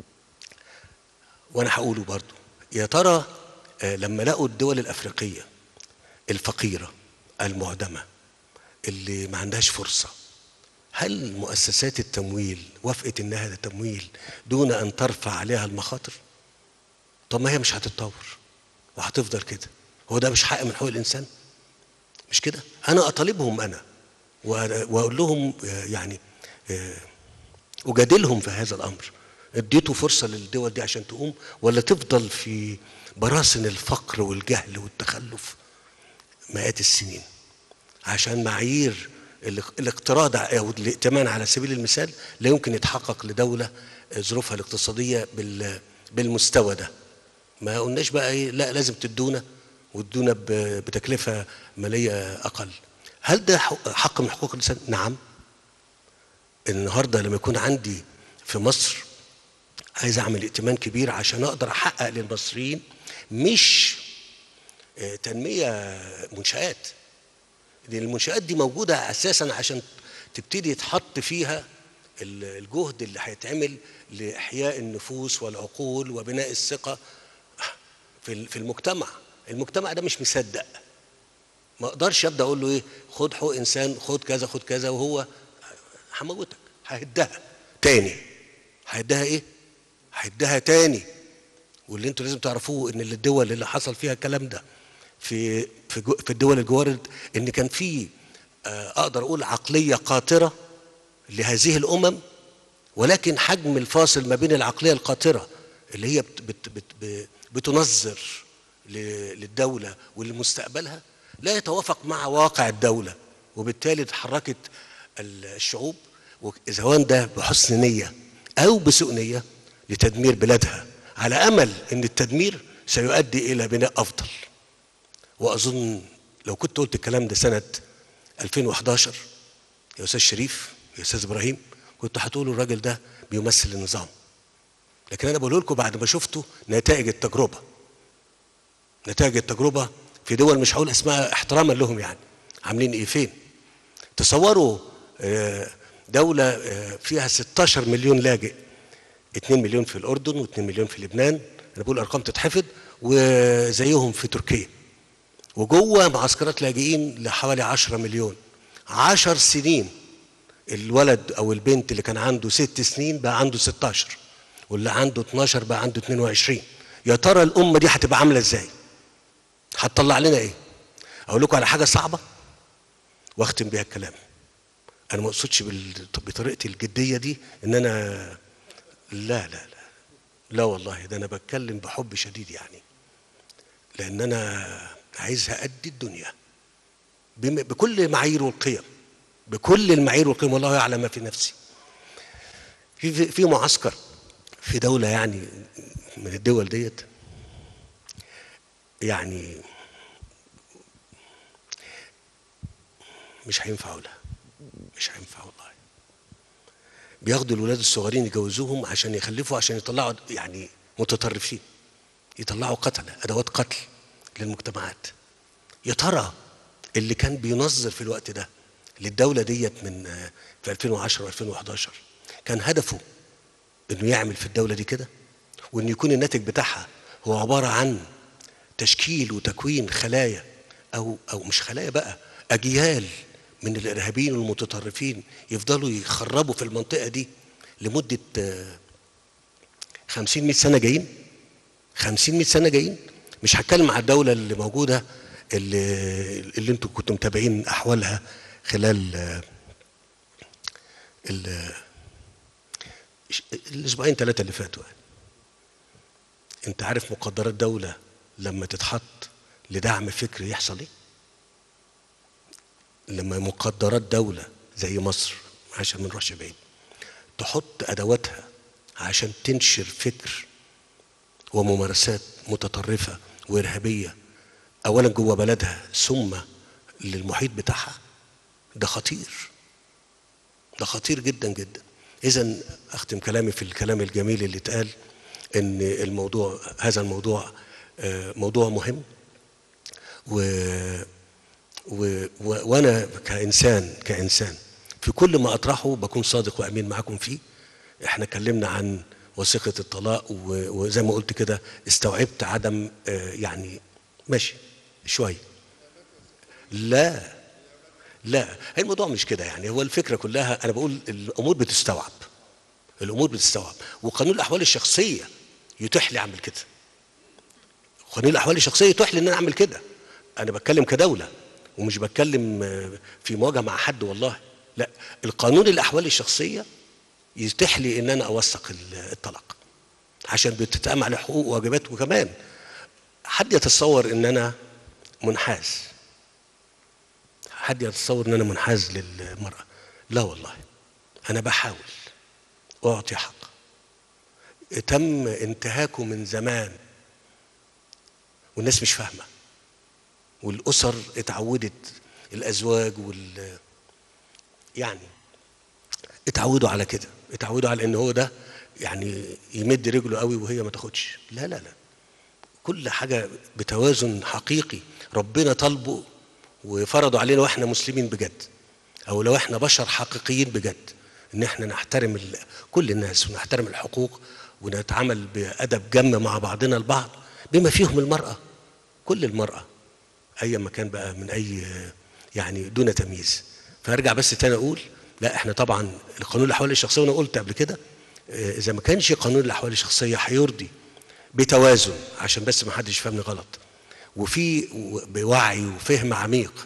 وانا هقوله برضو يا ترى آه، لما لقوا الدول الافريقيه الفقيره المعدمه اللي ما عندهاش فرصه هل مؤسسات التمويل وافقت انها تمويل دون ان ترفع عليها المخاطر طب ما هي مش هتتطور وهتفضل كده هو ده مش حق من حقوق الانسان مش كده انا اطالبهم انا وأ- واقول لهم آه، يعني آه، اجادلهم في هذا الامر اديتوا فرصه للدول دي عشان تقوم ولا تفضل في براثن الفقر والجهل والتخلف مئات السنين عشان معايير الاق- الاقتراض او الائتمان على سبيل المثال لا يمكن يتحقق لدوله ظروفها الاقتصاديه بال- بالمستوى ده ما قلناش بقى ايه لا لازم تدونا وتدونا ب- بتكلفه ماليه اقل هل ده حق- حق من حقوق الانسان نعم النهارده لما يكون عندي في مصر عايز اعمل ائتمان كبير عشان اقدر احقق للمصريين مش آه، تنميه منشات لان المنشات دي موجوده اساسا عشان تبتدي يتحط فيها ال- الجهد اللي هيتعمل لاحياء النفوس والعقول وبناء الثقه في ال- في المجتمع المجتمع ده مش مصدق ما اقدرش ابدا اقول له ايه خد حقوق انسان خد كذا خد كذا وهو هموتك ههدها تاني ههدها ايه ههدها تاني واللي انتوا لازم تعرفوه ان الدول اللي حصل فيها الكلام ده في في جو- في الدول الجوار ان كان في آه، اقدر اقول عقليه قاطره لهذه الامم ولكن حجم الفاصل ما بين العقليه القاطره اللي هي بت بت بت ب- بتنظر ل- للدوله ولمستقبلها لا يتوافق مع واقع الدوله وبالتالي تحركت الشعوب سواء ده بحسن نيه او بسوء نيه لتدمير بلادها على امل ان التدمير سيؤدي الى بناء افضل واظن لو كنت قلت الكلام ده سنه 2011 يا استاذ شريف يا استاذ ابراهيم كنت هتقولوا الراجل ده بيمثل النظام لكن انا بقول لكم بعد ما شفتوا نتائج التجربه نتائج التجربه في دول مش هقول اسمها احتراما لهم يعني عاملين ايه فين تصوروا آه، دولة آه، فيها 16 مليون لاجئ 2 مليون في الأردن و2 مليون في لبنان أنا بقول أرقام تتحفظ وزيهم في تركيا وجوه معسكرات لاجئين لحوالي 10 مليون 10 سنين الولد أو البنت اللي كان عنده ست سنين بقى عنده 16 واللي عنده 12 بقى عنده 22 يا ترى الأمة دي هتبقى عاملة إزاي؟ هتطلع لنا إيه؟ أقول لكم على حاجة صعبة واختم بيها الكلام انا ما اقصدش بال- بطريقتي الجديه دي ان انا لا لا لا لا والله ده انا بتكلم بحب شديد يعني لان انا عايزها قد الدنيا بم- بكل المعايير والقيم بكل المعايير والقيم والله يعلم ما في نفسي في في- في معسكر في دوله يعني من الدول ديت يعني مش هينفع اقولها مش هينفع والله بياخدوا الولاد الصغيرين يجوزوهم عشان يخلفوا عشان يطلعوا يعني متطرفين يطلعوا قتلة أدوات قتل للمجتمعات يا ترى اللي كان بينظر في الوقت ده للدولة ديت من آه، في 2010 و2011 كان هدفه انه يعمل في الدولة دي كده وان يكون الناتج بتاعها هو عبارة عن تشكيل وتكوين خلايا او او مش خلايا بقى اجيال من الارهابيين والمتطرفين يفضلوا يخربوا في المنطقة دي لمدة آه، 50 100 سنة جايين 50 100 سنة جايين مش هتكلم على الدولة اللي موجودة اللي اللي انتوا كنتوا متابعين احوالها خلال آه، ال- ش- الاسبوعين ثلاثة اللي فاتوا يعني. انت عارف مقدرات دولة لما تتحط لدعم فكري يحصل ايه؟ لما مقدرات دولة زي مصر عشان ما نروحش بعيد تحط ادواتها عشان تنشر فكر وممارسات متطرفة وإرهابية أولا جوه بلدها ثم للمحيط بتاعها ده خطير ده خطير جدا جدا إذا أختم كلامي في الكلام الجميل اللي اتقال إن الموضوع هذا الموضوع آه، موضوع مهم و و و وانا كانسان كانسان في كل ما اطرحه بكون صادق وامين معاكم فيه احنا اتكلمنا عن وثيقه الطلاق و- وزي ما قلت كده استوعبت عدم آه، يعني ماشي شويه لا لا هي الموضوع مش كده يعني هو الفكره كلها انا بقول الامور بتستوعب الامور بتستوعب وقانون الاحوال الشخصيه يتيح لي اعمل كده قانون الاحوال الشخصيه يتيح لي ان انا اعمل كده انا بتكلم كدوله ومش بتكلم آه، في مواجهه مع حد والله لا القانون الاحوال الشخصيه يتيح لي ان انا اوثق ال- الطلاق عشان بتتقام على حقوق وواجبات وكمان حد يتصور ان انا منحاز حد يتصور ان انا منحاز للمراه لا والله انا بحاول اعطي حق تم انتهاكه من زمان والناس مش فاهمه والاسر اتعودت الازواج وال يعني اتعودوا على كده اتعودوا على ان هو ده يعني يمد رجله قوي وهي ما تاخدش لا لا لا كل حاجه بتوازن حقيقي ربنا طالبه وفرضوا علينا واحنا مسلمين بجد او لو احنا بشر حقيقيين بجد ان احنا نحترم ال- كل الناس ونحترم الحقوق ونتعامل بادب جم مع بعضنا البعض بما فيهم المراه كل المراه اي مكان بقى من اي يعني دون تمييز فارجع بس تاني اقول لا احنا طبعا قانون الاحوال الشخصيه وانا قلت قبل كده آه، اذا ما كانش قانون الاحوال الشخصيه هيرضي بتوازن عشان بس ما حدش يفهمني غلط وفي و- بوعي وفهم عميق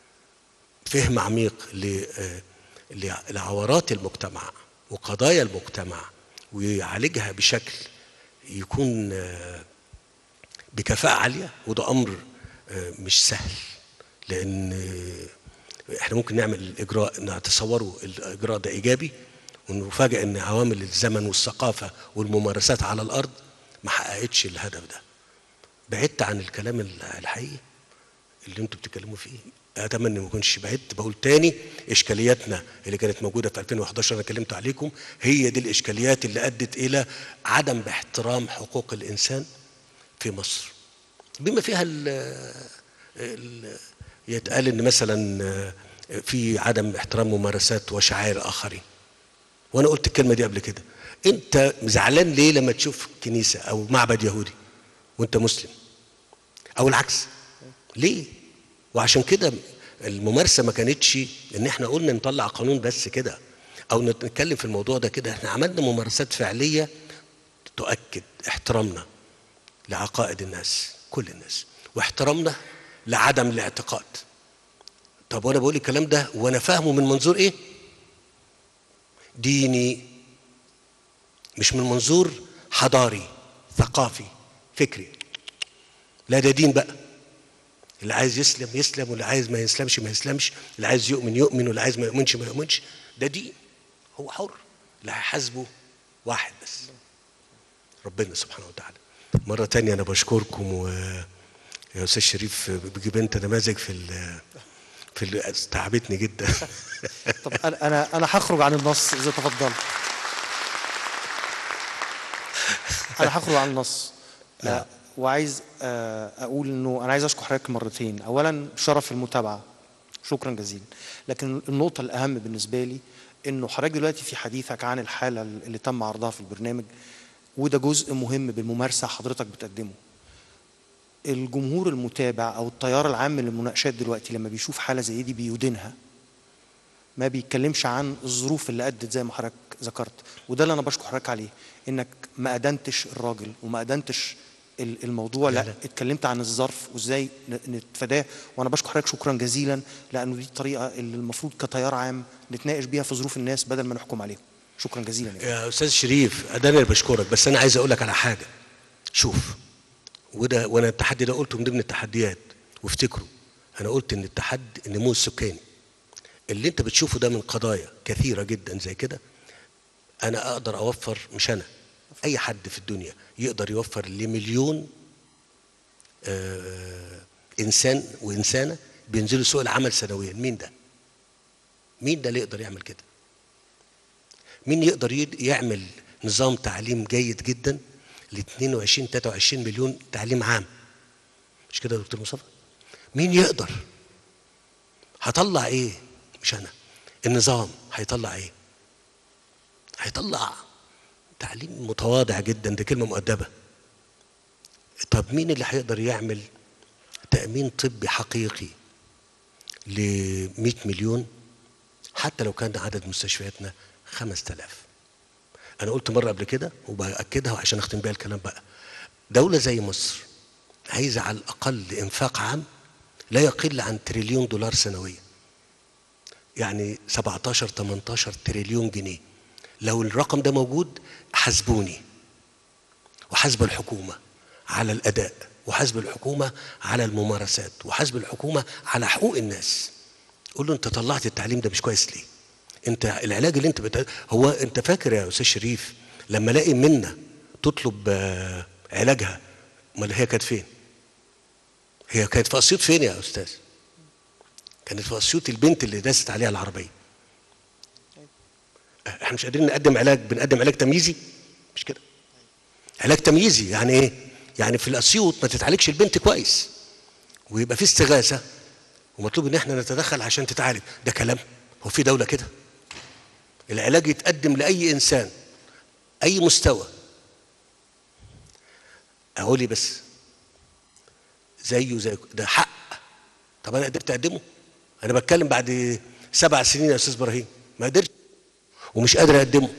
فهم عميق ل- آه، ل- لعورات المجتمع وقضايا المجتمع ويعالجها بشكل يكون آه، بكفاءة عالية وده أمر آه، مش سهل لأن آه، احنا ممكن نعمل الإجراء نتصوروا الإجراء ده إيجابي ونفاجئ إن عوامل الزمن والثقافة والممارسات على الأرض ما حققتش الهدف ده بعدت عن الكلام الحقيقي اللي انتوا بتتكلموا فيه اتمنى ما اكونش بعدت بقول تاني اشكالياتنا اللي كانت موجوده في 2011 انا كلمت عليكم هي دي الاشكاليات اللي ادت الى عدم احترام حقوق الانسان في مصر بما فيها ال ال يتقال ان مثلا في عدم احترام ممارسات وشعائر اخرين وانا قلت الكلمه دي قبل كده انت زعلان ليه لما تشوف كنيسه او معبد يهودي وانت مسلم او العكس ليه وعشان كده الممارسه ما كانتش ان احنا قلنا نطلع قانون بس كده او نتكلم في الموضوع ده كده احنا عملنا ممارسات فعليه تؤكد احترامنا لعقائد الناس كل الناس واحترامنا لعدم الاعتقاد طب وانا بقول الكلام ده وانا فاهمه من منظور ايه ديني مش من منظور حضاري ثقافي فكري لا ده دين بقى اللي عايز يسلم يسلم واللي عايز ما يسلمش ما يسلمش اللي عايز يؤمن يؤمن واللي عايز ما يؤمنش ما يؤمنش ده دين هو حر اللي هيحاسبه واحد بس ربنا سبحانه وتعالى مرة تانية أنا بشكركم و يا استاذ شريف بتجيب انت نماذج في ال في ال تعبتني جدا طب انا انا انا هخرج عن النص اذا تفضلت انا هخرج عن النص آه وعايز آه اقول انه انا عايز اشكر حضرتك مرتين اولا شرف المتابعه شكرا جزيلا لكن النقطه الاهم بالنسبه لي انه حضرتك دلوقتي في حديثك عن الحاله اللي تم عرضها في البرنامج وده جزء مهم بالممارسه حضرتك بتقدمه الجمهور المتابع او التيار العام للمناقشات دلوقتي لما بيشوف حاله زي دي بيدينها ما بيتكلمش عن الظروف اللي ادت زي ما حضرتك ذكرت وده اللي انا بشكر حضرتك عليه انك ما ادنتش الراجل وما ادنتش ال- الموضوع لا, لا. اتكلمت عن الظرف وازاي ن- نتفاداه وانا بشكر حضرتك شكرا جزيلا لانه دي الطريقه اللي المفروض كتيار عام نتناقش بيها في ظروف الناس بدل ما نحكم عليهم شكرا جزيلا يعني. يا استاذ شريف ده انا اللي بشكرك بس انا عايز اقول لك على حاجه شوف وده وانا التحدي ده قلته من ضمن التحديات وافتكروا انا قلت ان التحدي النمو السكاني اللي انت بتشوفه ده من قضايا كثيره جدا زي كده انا اقدر اوفر مش انا اي حد في الدنيا يقدر يوفر لمليون آه انسان وانسانه بينزلوا سوق العمل سنويا مين ده مين ده اللي يقدر يعمل كده مين يقدر يد- يعمل نظام تعليم جيد جدا ل 22 23 مليون تعليم عام مش كده يا دكتور مصطفى مين يقدر هطلع ايه مش انا النظام هيطلع ايه هيطلع تعليم متواضع جدا دي كلمه مؤدبه طب مين اللي هيقدر يعمل تامين طبي حقيقي ل 100 مليون حتى لو كان عدد مستشفياتنا 5000 انا قلت مره قبل كده وباكدها عشان اختم بيها الكلام بقى دوله زي مصر عايزه على الاقل انفاق عام لا يقل عن تريليون دولار سنويا يعني 17 18 تريليون جنيه لو الرقم ده موجود حاسبوني وحاسب الحكومه على الاداء وحاسب الحكومه على الممارسات وحاسب الحكومه على حقوق الناس قول له انت طلعت التعليم ده مش كويس ليه انت العلاج اللي انت بت... هو انت فاكر يا استاذ شريف لما الاقي منا تطلب آه، علاجها امال هي كانت فين هي كانت في اسيوط فين يا استاذ كانت في اسيوط البنت اللي داست عليها العربيه احنا مش قادرين نقدم علاج بنقدم علاج تمييزي مش كده علاج تمييزي يعني ايه يعني في الاسيوط ما تتعالجش البنت كويس ويبقى في استغاثه ومطلوب ان احنا نتدخل عشان تتعالج ده كلام هو في دوله كده العلاج يتقدم لاي انسان اي مستوى اقول لي بس زيه زي ده حق طب انا قدرت اقدمه انا بتكلم بعد سبع سنين يا استاذ ابراهيم ما قدرت ومش قادر اقدمه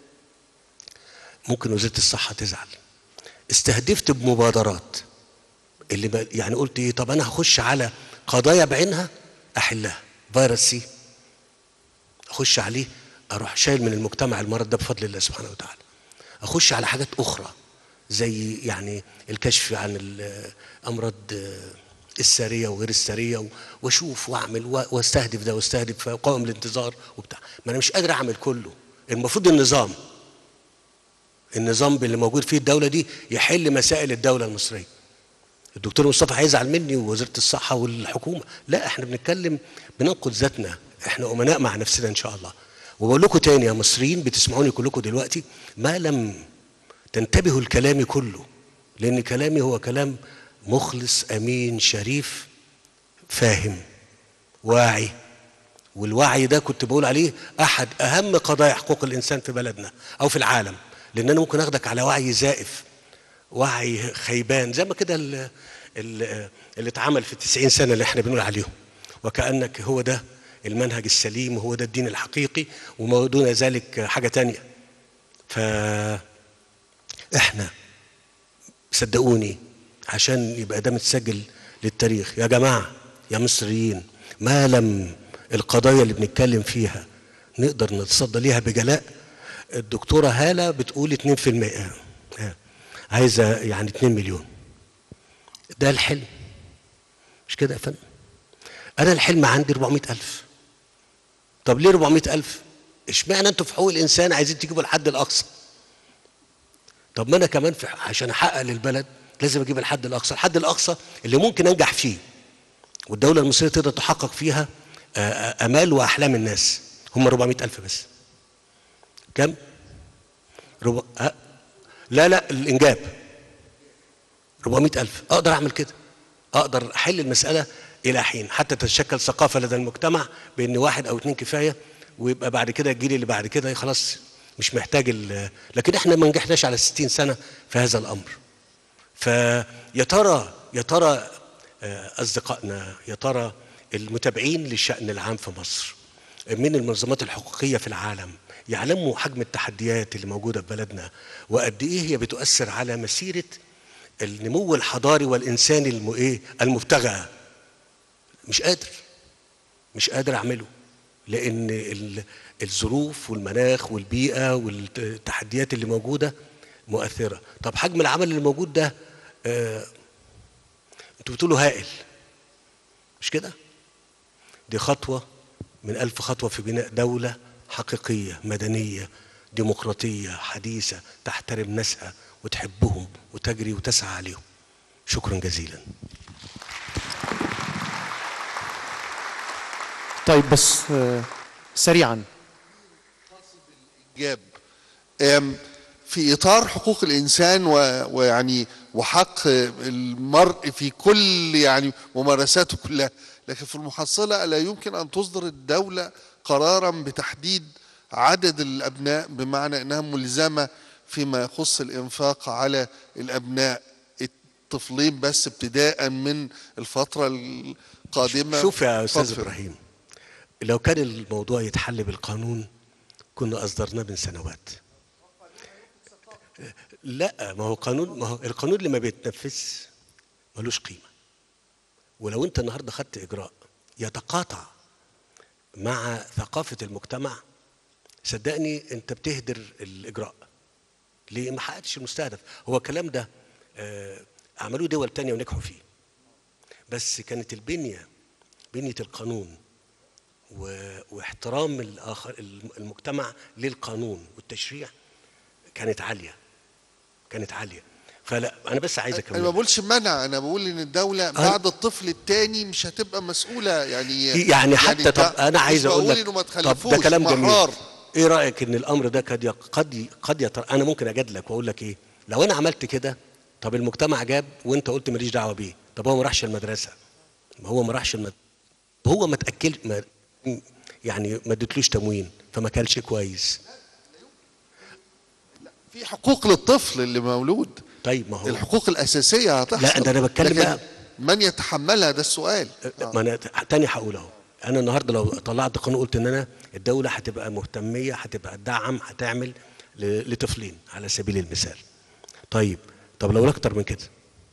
ممكن وزاره الصحه تزعل استهدفت بمبادرات اللي ب... يعني قلت ايه طب انا هخش على قضايا بعينها احلها فيروس سي اخش عليه اروح شايل من المجتمع المرض ده بفضل الله سبحانه وتعالى اخش على حاجات اخرى زي يعني الكشف عن الامراض الساريه وغير الساريه و- واشوف واعمل و- واستهدف ده واستهدف قوائم الانتظار وبتاع ما انا مش قادر اعمل كله المفروض النظام النظام اللي موجود فيه الدوله دي يحل مسائل الدوله المصريه الدكتور مصطفى هيزعل مني ووزاره الصحه والحكومه لا احنا بنتكلم بننقد ذاتنا احنا امناء مع نفسنا ان شاء الله وبقول لكم تاني يا مصريين بتسمعوني كلكم دلوقتي ما لم تنتبهوا لكلامي كله لان كلامي هو كلام مخلص امين شريف فاهم واعي والوعي ده كنت بقول عليه احد اهم قضايا حقوق الانسان في بلدنا او في العالم لان انا ممكن اخدك على وعي زائف وعي خيبان زي ما كده ال- ال- اللي اتعمل في التسعين سنة اللي احنا بنقول عليهم وكأنك هو ده المنهج السليم وهو ده الدين الحقيقي وما دون ذلك حاجة تانية فاحنا صدقوني عشان يبقى ده متسجل للتاريخ يا جماعة يا مصريين ما لم القضايا اللي بنتكلم فيها نقدر نتصدى ليها بجلاء الدكتورة هالة بتقول 2% آه. عايزة يعني 2 مليون ده الحلم مش كده يا فندم أنا الحلم عندي 400 ألف طب ليه 400 ألف اشمعنى انتوا في حقوق الإنسان عايزين تجيبوا الحد الأقصى طب ما أنا كمان في عشان أحقق للبلد لازم اجيب الحد الاقصى الحد الاقصى اللي ممكن انجح فيه والدوله المصريه تقدر تحقق فيها آه، آه، امال واحلام الناس هم 400 الف بس كم ربع... أه؟ لا لا الانجاب 400 الف اقدر اعمل كده اقدر احل المساله الى حين حتى تتشكل ثقافه لدى المجتمع بان واحد او اتنين كفايه ويبقى بعد كده الجيل اللي بعد كده خلاص مش محتاج ال- لكن احنا ما نجحناش على 60 سنه في هذا الامر فيا ترى يا ترى آه، اصدقائنا يا ترى المتابعين للشان العام في مصر من المنظمات الحقوقيه في العالم يعلموا حجم التحديات اللي موجوده في بلدنا وقد ايه هي بتؤثر على مسيره النمو الحضاري والانساني الم- إيه؟ المبتغى مش قادر مش قادر اعمله لان ال- الظروف والمناخ والبيئه والتحديات اللي موجوده مؤثره طب حجم العمل اللي موجود ده آه انتوا بتقولوا هائل مش كده دي خطوه من ألف خطوه في بناء دوله حقيقيه مدنيه ديمقراطيه حديثه تحترم ناسها وتحبهم وتجري وتسعى عليهم شكرا جزيلا طيب بس آه، سريعا جاب أم، في اطار حقوق الانسان و- ويعني وحق المرء في كل يعني ممارساته كلها لكن في المحصله لا يمكن ان تصدر الدوله قرارا بتحديد عدد الابناء بمعنى انها ملزمه فيما يخص الانفاق على الابناء الطفلين بس ابتداء من الفتره القادمه شوف يا استاذ اتفضل. ابراهيم لو كان الموضوع يتحل بالقانون كنا اصدرناه من سنوات لا ما هو قانون ما هو القانون اللي ما بيتنفذش ملوش قيمه ولو انت النهارده خدت اجراء يتقاطع مع ثقافه المجتمع صدقني انت بتهدر الاجراء ليه ما حققتش المستهدف هو الكلام ده آه، عملوه دول تانية ونجحوا فيه بس كانت البنيه بنيه القانون و... واحترام الاخر المجتمع للقانون والتشريع كانت عاليه كانت عاليه فلا انا بس عايز انا ما اكمل بقولش منع انا بقول ان الدوله بعد الطفل الثاني مش هتبقى مسؤوله يعني يعني حتى طب ده- انا مش عايز اقول بقول لك انه ما طب تخلفوش ده كلام هم جميل أحرار. ايه رايك ان الامر ده قد يق- قد ي- قد يطر... انا ممكن اجادلك واقول لك ايه لو انا عملت كده طب المجتمع جاب وانت قلت ماليش دعوه بيه طب هو ما راحش المدرسه ما هو ما راحش المد... هو ما تاكل ما... يعني ما اديتلوش تموين فما كلش كويس في حقوق للطفل اللي مولود طيب ما هو الحقوق الاساسيه هتحصل لا، ده أنا بتكلم لكن بقى. من يتحملها ده السؤال ما انا تاني هقول اهو انا النهارده لو طلعت قانون قلت ان انا الدوله هتبقى مهتميه هتبقى تدعم هتعمل ل- لطفلين على سبيل المثال طيب طب لو اكتر من كده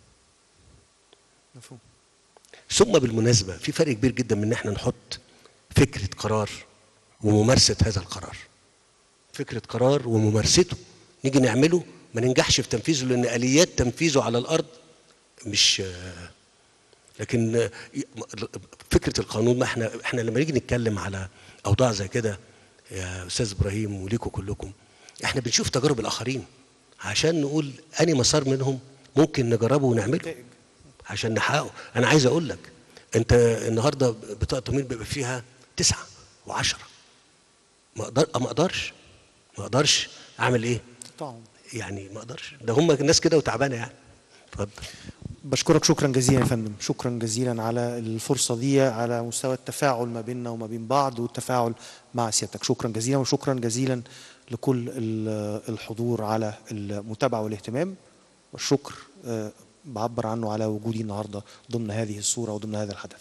مفهوم ثم بالمناسبه في فرق كبير جدا من ان احنا نحط فكره قرار وممارسه هذا القرار فكره قرار وممارسته نيجي نعمله ما ننجحش في تنفيذه لان اليات تنفيذه على الارض مش لكن آه، فكره القانون ما احنا احنا لما نيجي نتكلم على اوضاع زي كده يا استاذ ابراهيم وليكوا كلكم احنا بنشوف تجارب الاخرين عشان نقول اني مسار منهم ممكن نجربه ونعمله عشان نحققه انا عايز اقول لك انت النهارده بطاقه التموين بيبقى فيها تسعه وعشرة ما اقدر ما اقدرش ما اقدرش اعمل ايه طبعا يعني ما اقدرش ده هم الناس كده وتعبانه يعني اتفضل بشكرك شكرا جزيلا يا فندم شكرا جزيلا على الفرصة دي على مستوى التفاعل ما بيننا وما بين بعض والتفاعل مع سيادتك شكرا جزيلا وشكرا جزيلا لكل ال- الحضور على المتابعة والاهتمام والشكر آه، بعبر عنه على وجودي النهاردة ضمن هذه الصورة وضمن هذا الحدث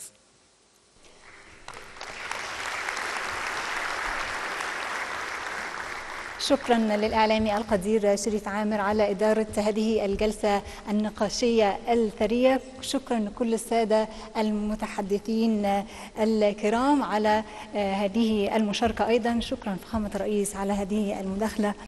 شكرا للإعلامي القدير شريف عامر على إدارة هذه الجلسة النقاشية الثرية شكرا لكل السادة المتحدثين الكرام على هذه المشاركة أيضا شكرا فخامة الرئيس على هذه المداخلة